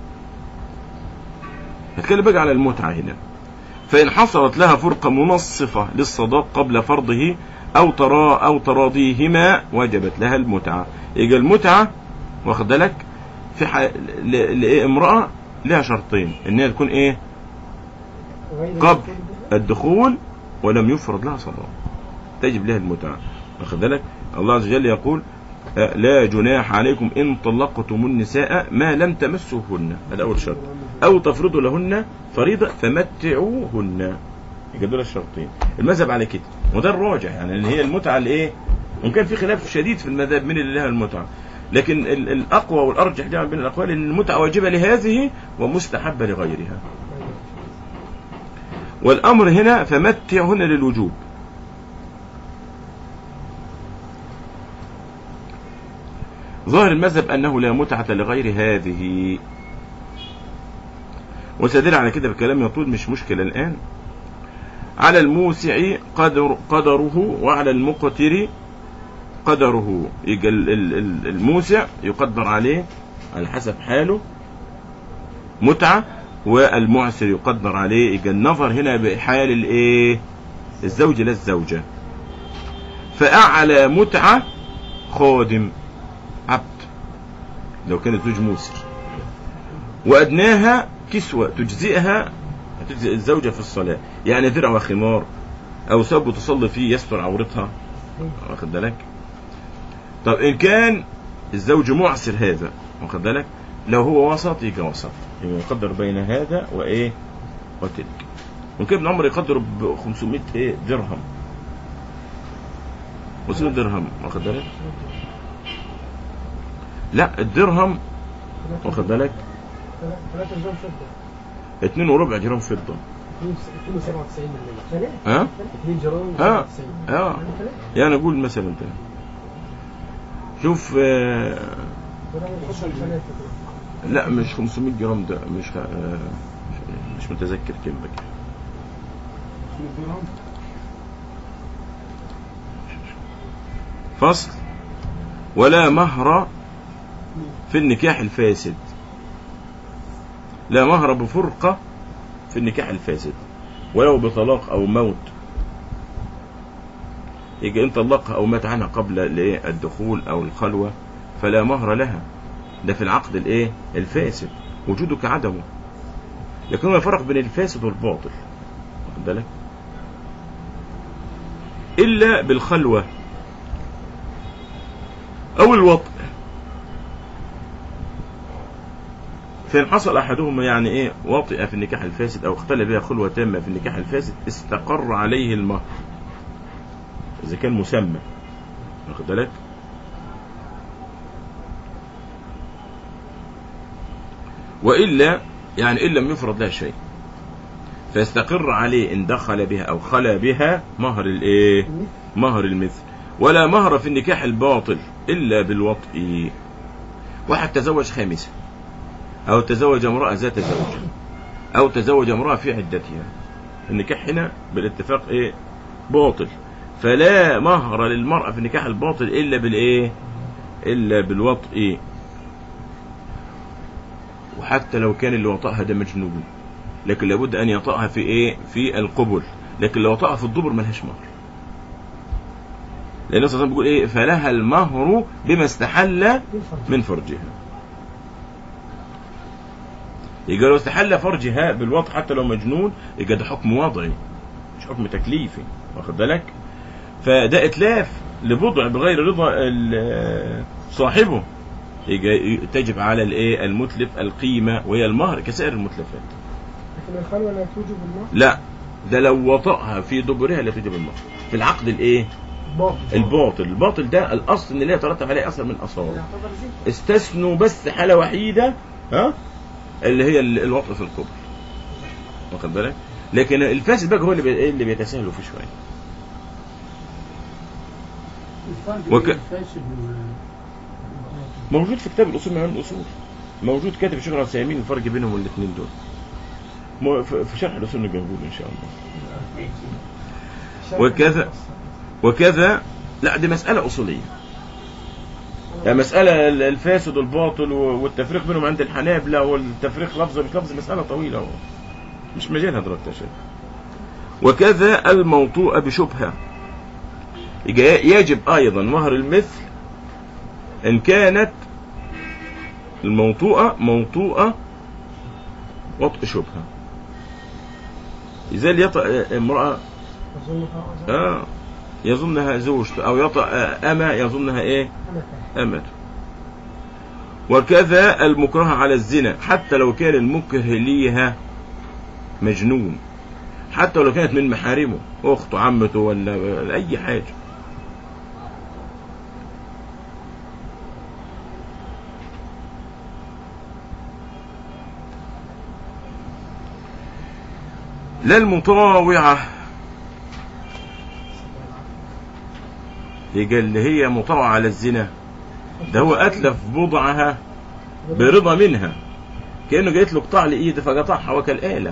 نتكلم بقى على المتعه هنا فإن حصلت لها فرقة منصفة للصداق قبل فرضه أو ترى أو تراضيهما وجبت لها المتعة يبقى المتعة واخد بالك في ح... ل... لامرأة لها شرطين إن هي تكون إيه غير قبل المفروض به. الدخول ولم يفرض لها صداق تجب لها المتعة واخد بالك الله عز وجل يقول آه، لا جناح عليكم إن طلقتم النساء ما لم تمسوهن هذا أول شرط أو تفرضوا لهن فريضة فمتعوهن يبقى دول الشرطين المذهب على كده وده الراجح يعني اللي هي المتعة اللي إيه وإن كان في خلاف شديد في المذهب من اللي لها المتعة لكن ال- الأقوى والأرجح جمع بين الأقوال إن المتعة واجبة لهذه ومستحبة لغيرها والأمر هنا فمتعهن للوجوب ظاهر المذهب أنه لا متعة لغير هذه وسدل على كده بكلام يطول مش مشكلة الآن على الموسع قدر قدره وعلى المقتر قدره يبقى ال- ال- ال- الموسع يقدر عليه على حسب حاله متعة والمعسر يقدر عليه يبقى النظر هنا بحال الايه الزوج لا الزوجة فأعلى متعة خادم عبد لو كان الزوج موسر وأدناها كسوة تجزئها تجزئ الزوجة في الصلاة يعني درع وخمار أو ثوب تصلي فيه يستر عورتها واخد بالك طب إن كان الزوج معسر هذا واخد بالك لو هو وسط يبقى وسط يبقى يقدر بين هذا وإيه وتلك ممكن ابن عمر يقدر ب 500 إيه درهم 500 درهم واخد بالك لا الدرهم واخد بالك ثلاثة جرام فضة اتنين وربع جرام فضة 297 مليون ثلاثة ها 2 جرام ها 97 اه يعني ثلاثة يعني اقول مثلا انت شوف آه، جرام الفضة ثلاثة كده. لا مش 500 جرام ده مش آه، مش- مش متذكر كم بقى فصل ولا مهر في النكاح الفاسد لا مهر بفرقة في النكاح الفاسد ولو بطلاق أو موت يجي إن طلقها أو مات عنها قبل الإيه؟ الدخول أو الخلوة فلا مهر لها ده في العقد الإيه الفاسد وجوده كعدمه لكن هو يفرق بين الفاسد والباطل واخد بالك إلا بالخلوة أو الوطء فإن حصل أحدهما يعني إيه وطئ في النكاح الفاسد أو اختل بها خلوة تامة في النكاح الفاسد استقر عليه المهر إذا كان مسمى واخد بالك وإلا يعني إن لم يفرض لها شيء فيستقر عليه إن دخل بها أو خلا بها مهر الإيه مهر المثل ولا مهر في النكاح الباطل إلا بالوطء واحد تزوج خامسة أو تزوج امرأة ذات زوج أو تزوج امرأة في عدتها النكاح هنا بالاتفاق إيه باطل فلا مهر للمرأة في النكاح الباطل إلا بالإيه إلا بالوطء وحتى لو كان اللي وطأها ده مجنون لكن لابد أن يطأها في إيه في القبل لكن لو وطأها في الدبر ملهاش مهر لأن النبي صلى الله عليه وسلم بيقول إيه فلها المهر بما استحل ينفع. من فرجها يبقى لو استحل فرجها بالوضع حتى لو مجنون يبقى ده حكم وضعي مش حكم تكليفي واخد بالك فده اتلاف لبضع بغير رضا ال- صاحبه يبقى تجب على الايه المتلف القيمه وهي المهر كسائر المتلفات لكن الخلوة لا توجب المهر لا ده لو وطأها في دبرها لا تجب المهر في العقد الايه باطل الباطل الباطل ده الاصل ان لا يترتب عليه اثر من الاثار يعتبر زي استثنوا بس حاله وحيده ها اللي هي ال- الوطء في القبر واخد بالك لكن الفاسد بقى هو اللي بي- إيه اللي بيتساهلوا فيه شويه الفرق وك- بين الفاسد وال- موجود في كتاب الاصول معين الاصول موجود كاتب الشيخ العثيمين الفرق بينهم الاثنين دول مو- في في شرح الاصول الجمهور ان شاء الله وكذا وكذا لا دي مساله اصوليه يعني مسألة ال- الفاسد والباطل و- والتفريق بينهم عند الحنابلة والتفريق لفظ بلفظ مسألة طويلة مش مجالها دلوقتي يا شيخ وكذا الموطوء بشبهة يجا- يجب أيضا مهر المثل إن كانت الموطوءة موطوءة وطء شبهة إذا يطأ امرأة أظنها آه يظنها زوجته أو يطأ أما يظنها إيه أمة أمل وكذا المكره على الزنا حتى لو كان المكره ليها مجنون حتى لو كانت من محارمه أخته عمته ولا ولا أي حاجة لا المطاوعة يبقى اللي هي مطاوعة على الزنا ده هو أتلف بضعها برضا منها كأنه جايت له قطع لإيده فقطعها وكالآلة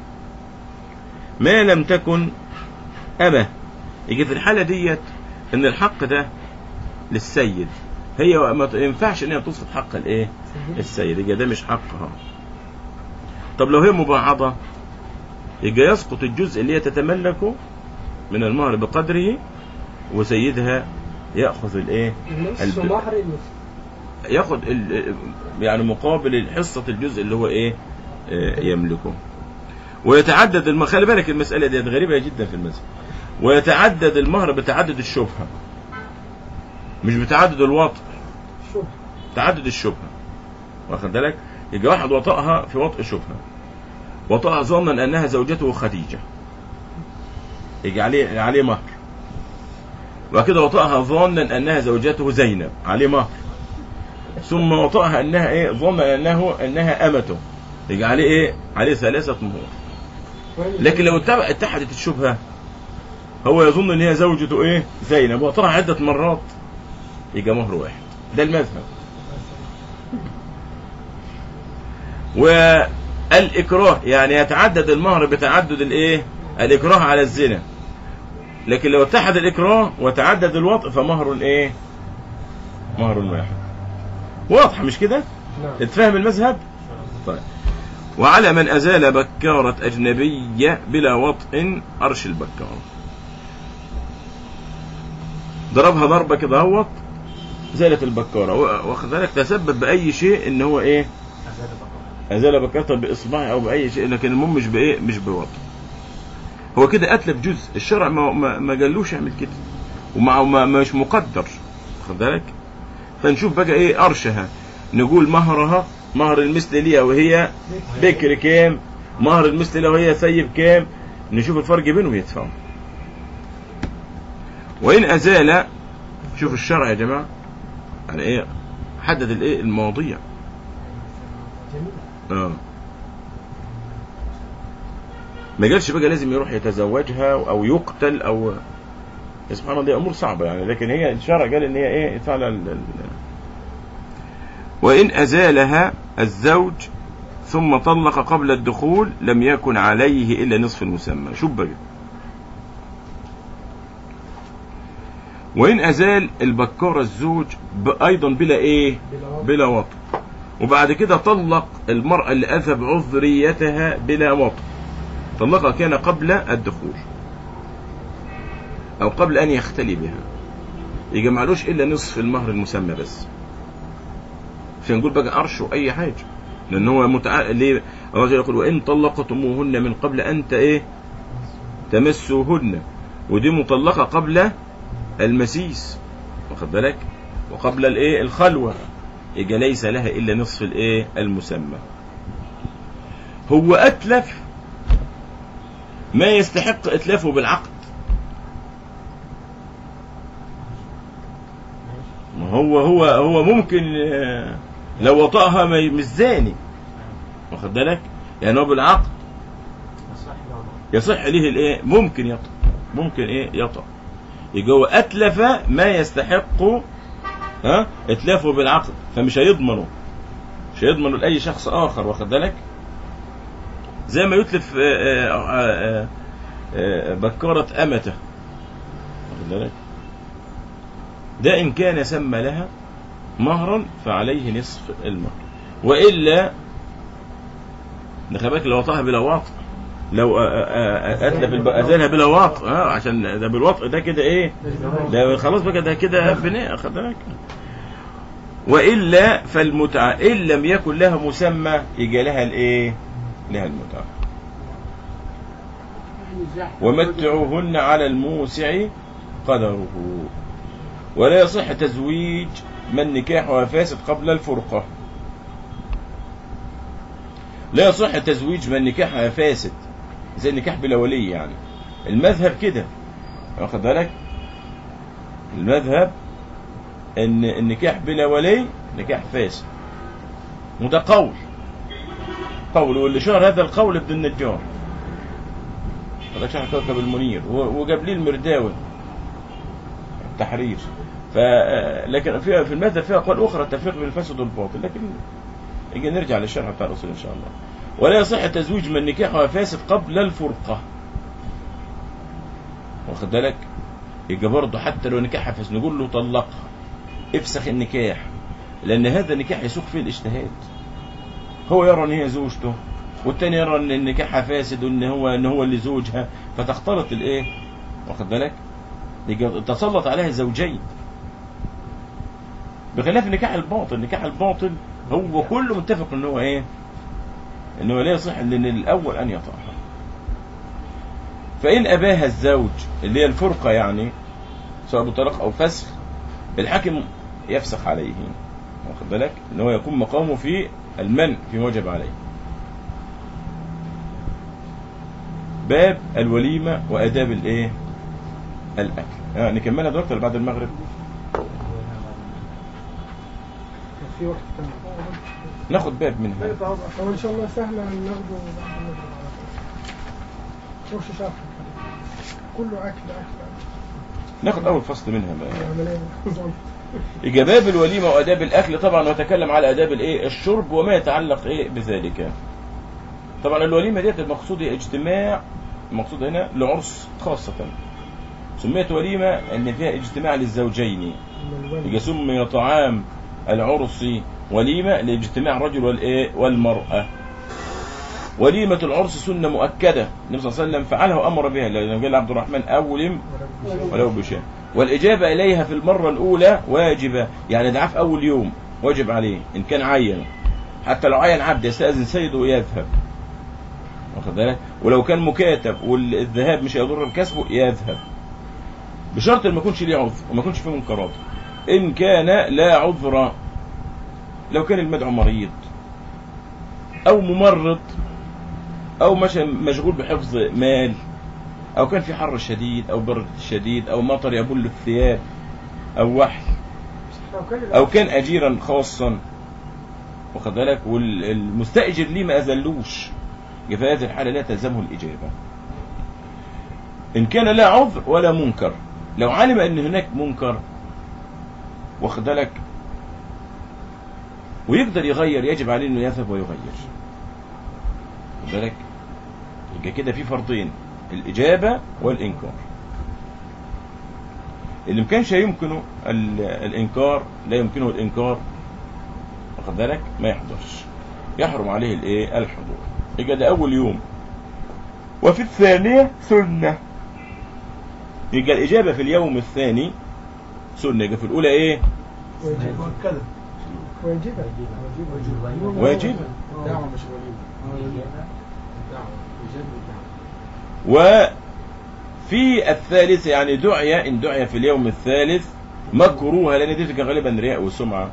ما لم تكن أبا يجي في الحالة ديت إن الحق ده للسيد هي ما ينفعش إن هي تصف حق الإيه السيد يبقى ده مش حقها طب لو هي مباعضة يبقى يسقط الجزء اللي هي تتملكه من المهر بقدره وسيدها يأخذ الإيه النص الب- مهر المثل ياخد ال- يعني مقابل حصة الجزء اللي هو ايه آه، يملكه ويتعدد الم... خلي بالك المسألة دي غريبة جدا في المذهب ويتعدد المهر بتعدد الشبهة مش بتعدد الوطء شبهة تعدد الشبهة واخد بالك يجي واحد وطأها في وطء شبهة وطأها ظنا أنها زوجته خديجة يجي عليه عليه مهر وكده وطأها ظنا أنها زوجته زينب عليه مهر ثم وطأها أنها إيه ظن أنه أنها أمته يجي عليه إيه عليه ثلاثة مهور لكن لو اتبع- اتحدت الشبهة هو يظن ان هي زوجته ايه زينب وطلع عدة مرات يبقى مهر واحد ده المذهب والإكراه يعني يتعدد المهر بتعدد الايه الإكراه على الزنا لكن لو اتحد الإكراه وتعدد الوطء فمهر ايه مهر واحد واضح مش كده نعم اتفهم المذهب طيب وعلى من أزال بكارة أجنبية بلا وطء أرش البكارة ضربها ضربة كده هوت زالت البكارة و- واخد بالك تسبب بأي شيء إن هو إيه أزال بقى أزال بكارته بإصبعه أو بأي شيء لكن المهم مش بإيه مش بوطء هو كده أتلف جزء الشرع ما ما, ما قالوش يعمل كده ومع ما مش مقدر واخد بالك فنشوف بقى إيه أرشها نقول مهرها مهر المثل ليها وهي بكر كام مهر المثل لو هي سيب كام نشوف الفرق بينهم يتفهم وإن أزال شوف الشرع يا جماعة يعني إيه حدد الإيه المواضيع جميل اه ما قالش بقى لازم يروح يتزوجها او يقتل او سبحان الله دي امور صعبه يعني لكن هي الشرع قال ان هي ايه فعلا ال- ال- وان ازالها الزوج ثم طلق قبل الدخول لم يكن عليه الا نصف المسمى شوف بقى وان ازال البكار الزوج ب- ايضا بلا ايه بلا وطء. بلا وطء وبعد كده طلق المرأة اللي أذهب عذريتها بلا وطء طلقها كان قبل الدخول أو قبل أن يختلي بها يجي معلوش إلا نصف المهر المسمى بس عشان نقول بقى أرشه أي حاجة لأن هو متع... ليه الرجل يقول وإن طلقتموهن من قبل أن ت- إيه تمسوهن ودي مطلقة قبل المسيس واخد بالك وقبل الإيه الخلوة يبقى ليس لها الا نصف الايه المسمى هو اتلف ما يستحق اتلافه بالعقد هو هو هو ممكن آه، لو وطأها ما ي- مش زاني واخد بالك يعني هو بالعقد صح لو لا. يصح ليه الايه ممكن يطأ ممكن ايه يطأ يبقى هو اتلف ما يستحق ها اتلافه بالعقد فمش هيضمنه مش هيضمنه لاي شخص اخر واخد بالك زي ما يتلف آه، آه، آه، آه، بكارة أمته واخد بالك ده إن كان سمى لها مهرا فعليه نصف المهر وإلا بالك لو وطاها بلا وطء لو آه، آه، آه، أتلف الب- أزالها بلا وطء اه عشان ده بالوطء ده كده إيه ده خلاص بقى ده كده بناء خد بالك وإلا فالمتعة إن لم يكن لها مسمى يجي لها الإيه؟ لها المتعة يعني زحف. ومتعوهن على الموسع قدره ولا يصح تزويج من نكاحها فاسد قبل الفرقة لا يصح تزويج من نكاحها فاسد زي النكاح بلا ولي يعني المذهب كده واخد بالك المذهب ان النكاح بلا ولي نكاح فاسد وده قول قول واللي شهر هذا القول ابن النجار هذا شرح كوكب المنير و- وجاب لي المرداوي التحرير ف لكن فيها في الماده فيها اقوال اخرى التفريق بين الفاسد والباطل لكن يجي نرجع للشرح بتاع الرسول ان شاء الله ولا يصح تزويج من نكاحها فاسد قبل الفرقه واخد بالك يبقى برضه حتى لو نكاحها فاسد نقول له طلقها افسخ النكاح لان هذا النكاح يسوق فيه الاجتهاد هو يرى ان هي زوجته والتاني يرى ان النكاح فاسد وان هو ان هو اللي زوجها فتختلط الايه واخد بالك يجي تسلط عليها زوجين بخلاف النكاح الباطل النكاح الباطل هو كله متفق ان هو ايه ان هو لا يصح لان الاول ان يطأها فان اباها الزوج اللي هي الفرقه يعني سواء بطلاق او فسخ الحاكم يفسخ عليه واخد بالك ان هو يكون مقامه في المنع في وجب عليه باب الوليمة وآداب الإيه؟ الأكل. آه نكملها دكتور بعد المغرب. في وقت تاني ناخد باب منها. طب ان شاء الله سهله ناخده بعد المغرب على طول. وش شرح كله اكل اكل اكل ناخد أول فصل منها بقى. العمليه نظام يجي باب الوليمة وآداب الأكل طبعا وتكلم على آداب الإيه؟ الشرب وما يتعلق إيه بذلك. طبعا الوليمة ديت المقصود هي اجتماع المقصود هنا لعرس خاصة. سميت وليمة أن فيها اجتماع للزوجين. من الولد يجي سمي طعام العرس وليمة لاجتماع الرجل والإيه والمرأة وليمة العرس سنة مؤكدة النبي صلى الله عليه وسلم فعلها وأمر بها لأنه قال عبد الرحمن أولم ولو بشاء والإجابة إليها في المرة الأولى واجبة يعني دعاه في أول يوم واجب عليه إن كان عين حتى لو عين عبد يستأذن سيده ويذهب واخد بالك ولو كان مكاتب والذهاب مش هيضر كسبه يذهب بشرط ان ما يكونش ليه عذر وما يكونش فيه منكرات ان كان لا عذر لو كان المدعو مريض او ممرض او مش مشغول بحفظ مال او كان في حر شديد او برد شديد او مطر يبل الثياب او وحل لو كان او كان اجيرا خاصا واخد بالك والمستاجر ليه ما اذلوش في هذه الحاله لا تلزمه الاجابه ان كان لا عذر ولا منكر لو علم ان هناك منكر واخد بالك ويقدر يغير يجب عليه انه يذهب ويغير واخد بالك يبقى كده في فرضين الاجابه والانكار اللي ما كانش يمكنه ال- الانكار لا يمكنه الانكار واخد بالك ما يحضرش يحرم عليه الايه الحضور يبقى ده اول يوم وفي الثانيه سنه يبقى الاجابه في اليوم الثاني سنه يبقى في الاولى ايه واجب مؤكدة واجبة واجب. واجب دعوة مش وليمة الإجابة دعوة إجابة الدعوة وفي الثالث يعني دعي ان دعي في اليوم الثالث مكروه لان دي تبقى غالبا رياء وسمعه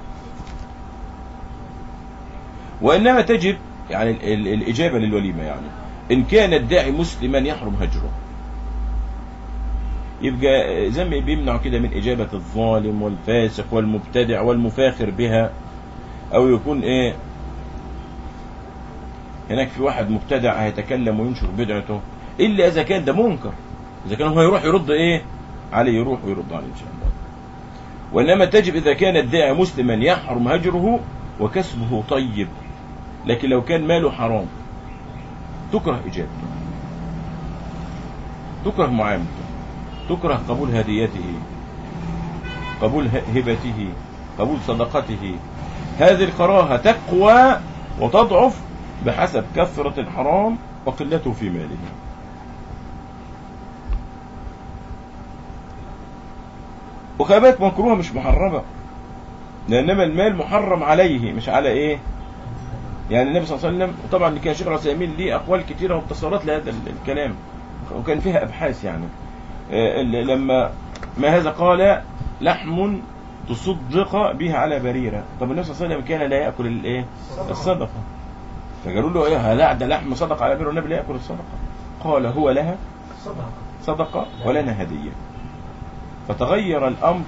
وانما تجب يعني ال- ال- الاجابه للوليمه يعني ان كان الداعي مسلما يحرم هجره يبقى زي ما بيمنع كده من إجابة الظالم والفاسق والمبتدع والمفاخر بها أو يكون إيه هناك في واحد مبتدع هيتكلم وينشر بدعته إلا إذا كان ده منكر إذا كان هو يروح يرد إيه عليه يروح ويرد عليه إن شاء الله وإنما تجب إذا كان الداعي مسلما يحرم هجره وكسبه طيب لكن لو كان ماله حرام تكره إجابته تكره معاملته تكره قبول هديته قبول ه- هبته قبول صدقته هذه الكراهة تقوى وتضعف بحسب كثرة الحرام وقلته في ماله وخابات مكروهة مش محرمة لأنما المال محرم عليه مش على إيه يعني النبي صلى الله عليه وسلم وطبعا كان شيخ العثيمين ليه أقوال كثيرة واختصارات لهذا ال- الكلام وكان فيها أبحاث يعني آه، ال- لما ما هذا قال لحم تصدق به على بريرة طب النبي صلى الله عليه وسلم كان لا يأكل الإيه الصدقة فقالوا له إيه لا ده لحم صدقة على بريرة والنبي لا يأكل الصدقة قال هو لها صدقة صدقة ولنا هدية فتغير الأمر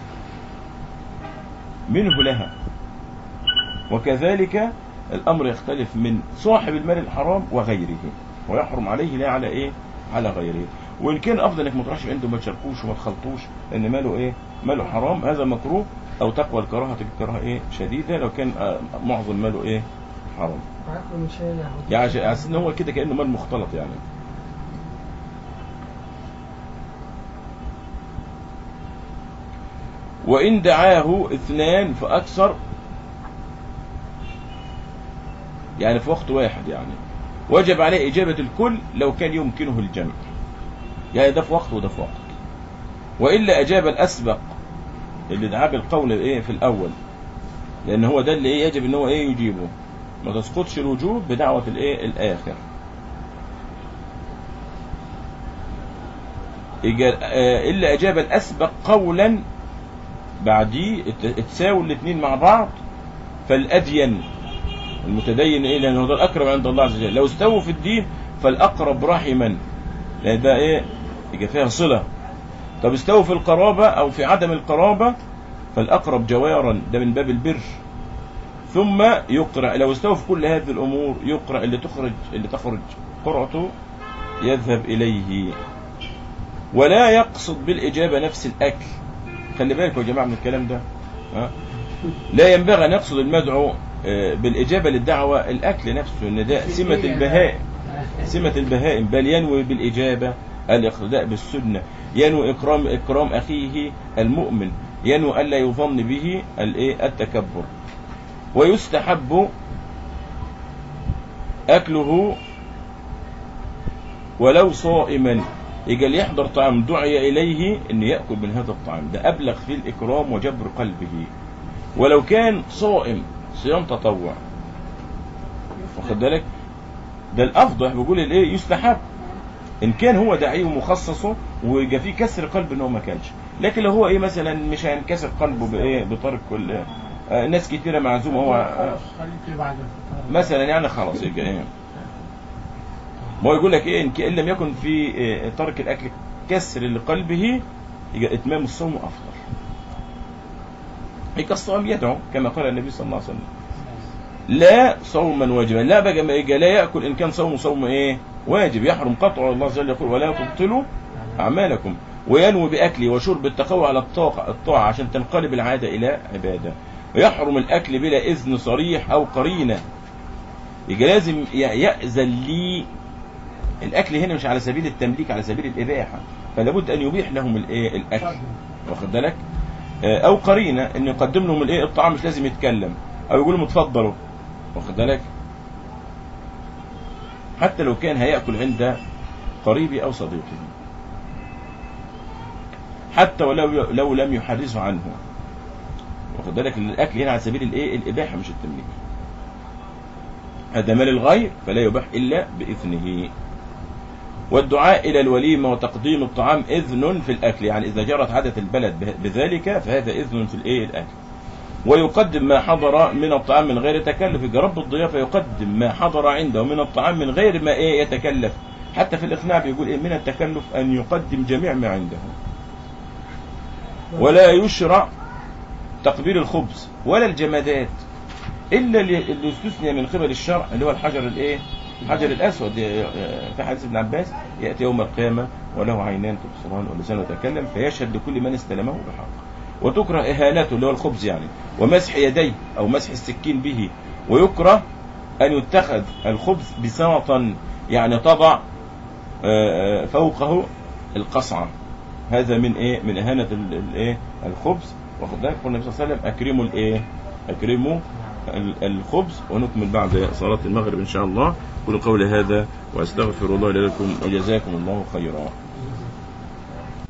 منه لها وكذلك الأمر يختلف من صاحب المال الحرام وغيره ويحرم عليه لا على إيه على غيره وإن كان أفضل إنك ما تروحش عنده ما تشاركوش وما تخلطوش لأن ماله إيه ماله حرام هذا مكروه أو تقوى الكراهة تبقى كراهة إيه شديدة لو كان آه، معظم ماله إيه حرام وياكلوا من شيء يعني عشان- عشان هو كده كأنه مال مختلط يعني وإن دعاه اثنان فأكثر يعني في وقت واحد يعني وجب عليه إجابة الكل لو كان يمكنه الجمع يعني ده في وقت وده في وقت وإلا أجاب الأسبق اللي دعاه بالقول إيه في الأول لأن هو ده اللي إيه يجب إن هو إيه يجيبه ما تسقطش الوجوب بدعوة الإيه الآخر إجا- آه، إلا أجاب الأسبق قولا بعديه ات- اتساووا الاثنين مع بعض فالأدين المتدين إيه لأنه ده الأقرب عند الله عز وجل لو استووا في الدين فالأقرب رحما لأن ده إيه يبقى فيها صلة طب استووا في القرابة أو في عدم القرابة فالأقرب جوارا ده من باب البر ثم يقرأ لو استوى في كل هذه الأمور يقرأ اللي تخرج اللي تخرج قرعته يذهب إليه ولا يقصد بالإجابة نفس الأكل خلي بالكم يا جماعة من الكلام ده ها؟ لا ينبغي أن يقصد المدعو آه، بالإجابة للدعوة الأكل نفسه إن ده سمة البهائم سمة البهائم بل ينوي بالإجابة الاقتداء بالسنة ينوي إكرام إكرام أخيه المؤمن ينوي ألا يظن به الإيه التكبر ويستحب أكله ولو صائما يجي يحضر طعام دعي إليه أن يأكل من هذا الطعام ده أبلغ في الإكرام وجبر قلبه ولو كان صائم صيام تطوع واخد بالك ده الأفضل بيقول الإيه يستحب إن كان هو داعي ومخصصه ويبقى فيه كسر قلب إن هو ما كانش لكن لو هو إيه مثلا مش هينكسر قلبه بإيه بطرق كل آه، ناس كتيرة معزومة هو آه، خلاص خليك بعد الفطار مثلا يعني خلاص يبقى ايه ما هو يقول لك ايه ان ك- إن لم يكن في إيه ترك الاكل كسر لقلبه يبقى اتمام الصوم افضل هيك الصوم يدعو كما قال النبي صلى الله عليه وسلم لا صوما واجبا لا بقى ما يجي لا ياكل ان كان صوم صوم ايه واجب يحرم قطعه الله عز وجل يقول ولا تبطلوا اعمالكم وينوي باكله وشرب التقوى على الطاعه الطاعه عشان تنقلب العاده الى عباده ويحرم الاكل بلا اذن صريح او قرينه يبقى لازم ي- يأذن لي الأكل هنا مش على سبيل التمليك على سبيل الإباحة فلا بد أن يبيح لهم الإيه الأكل واخد بالك آه، أو قرينة أن يقدم لهم الإيه الطعام مش لازم يتكلم أو يقول لهم اتفضلوا واخد بالك حتى لو كان هيأكل عند قريبي أو صديقي حتى ولو لو لم يحرزه عنه واخد بالك إن الأكل هنا على سبيل الإيه الإباحة مش التمليك هذا مال الغير فلا يباح إلا بإذنه والدعاء إلى الوليمة وتقديم الطعام إذن في الأكل يعني إذا جرت عادة البلد به- بذلك فهذا إذن في الإيه الأكل ويقدم ما حضر من الطعام من غير تكلف يبقى رب الضيافة يقدم ما حضر عنده من الطعام من غير ما إيه يتكلف حتى في الإقناع بيقول إيه من التكلف أن يقدم جميع ما عنده ولا يشرع تقبيل الخبز ولا الجمادات الا اللي اللي استثني من قبل الشرع اللي هو الحجر الايه الحجر الاسود آه، في حديث ابن عباس ياتي يوم القيامه وله عينان تبصران ولسان يتكلم فيشهد لكل من استلمه بحق وتكره اهانته اللي هو الخبز يعني ومسح يديه او مسح السكين به ويكره ان يتخذ الخبز بساطا يعني تضع آه، آه، فوقه القصعه هذا من ايه من اهانه ال- الايه الخبز واخد بالك قال النبي صلى الله عليه وسلم اكرموا الايه اكرموا ال- الخبز ونكمل بعد صلاة المغرب إن شاء الله كل قول هذا وأستغفر الله لي ولكم وجزاكم الله خيرا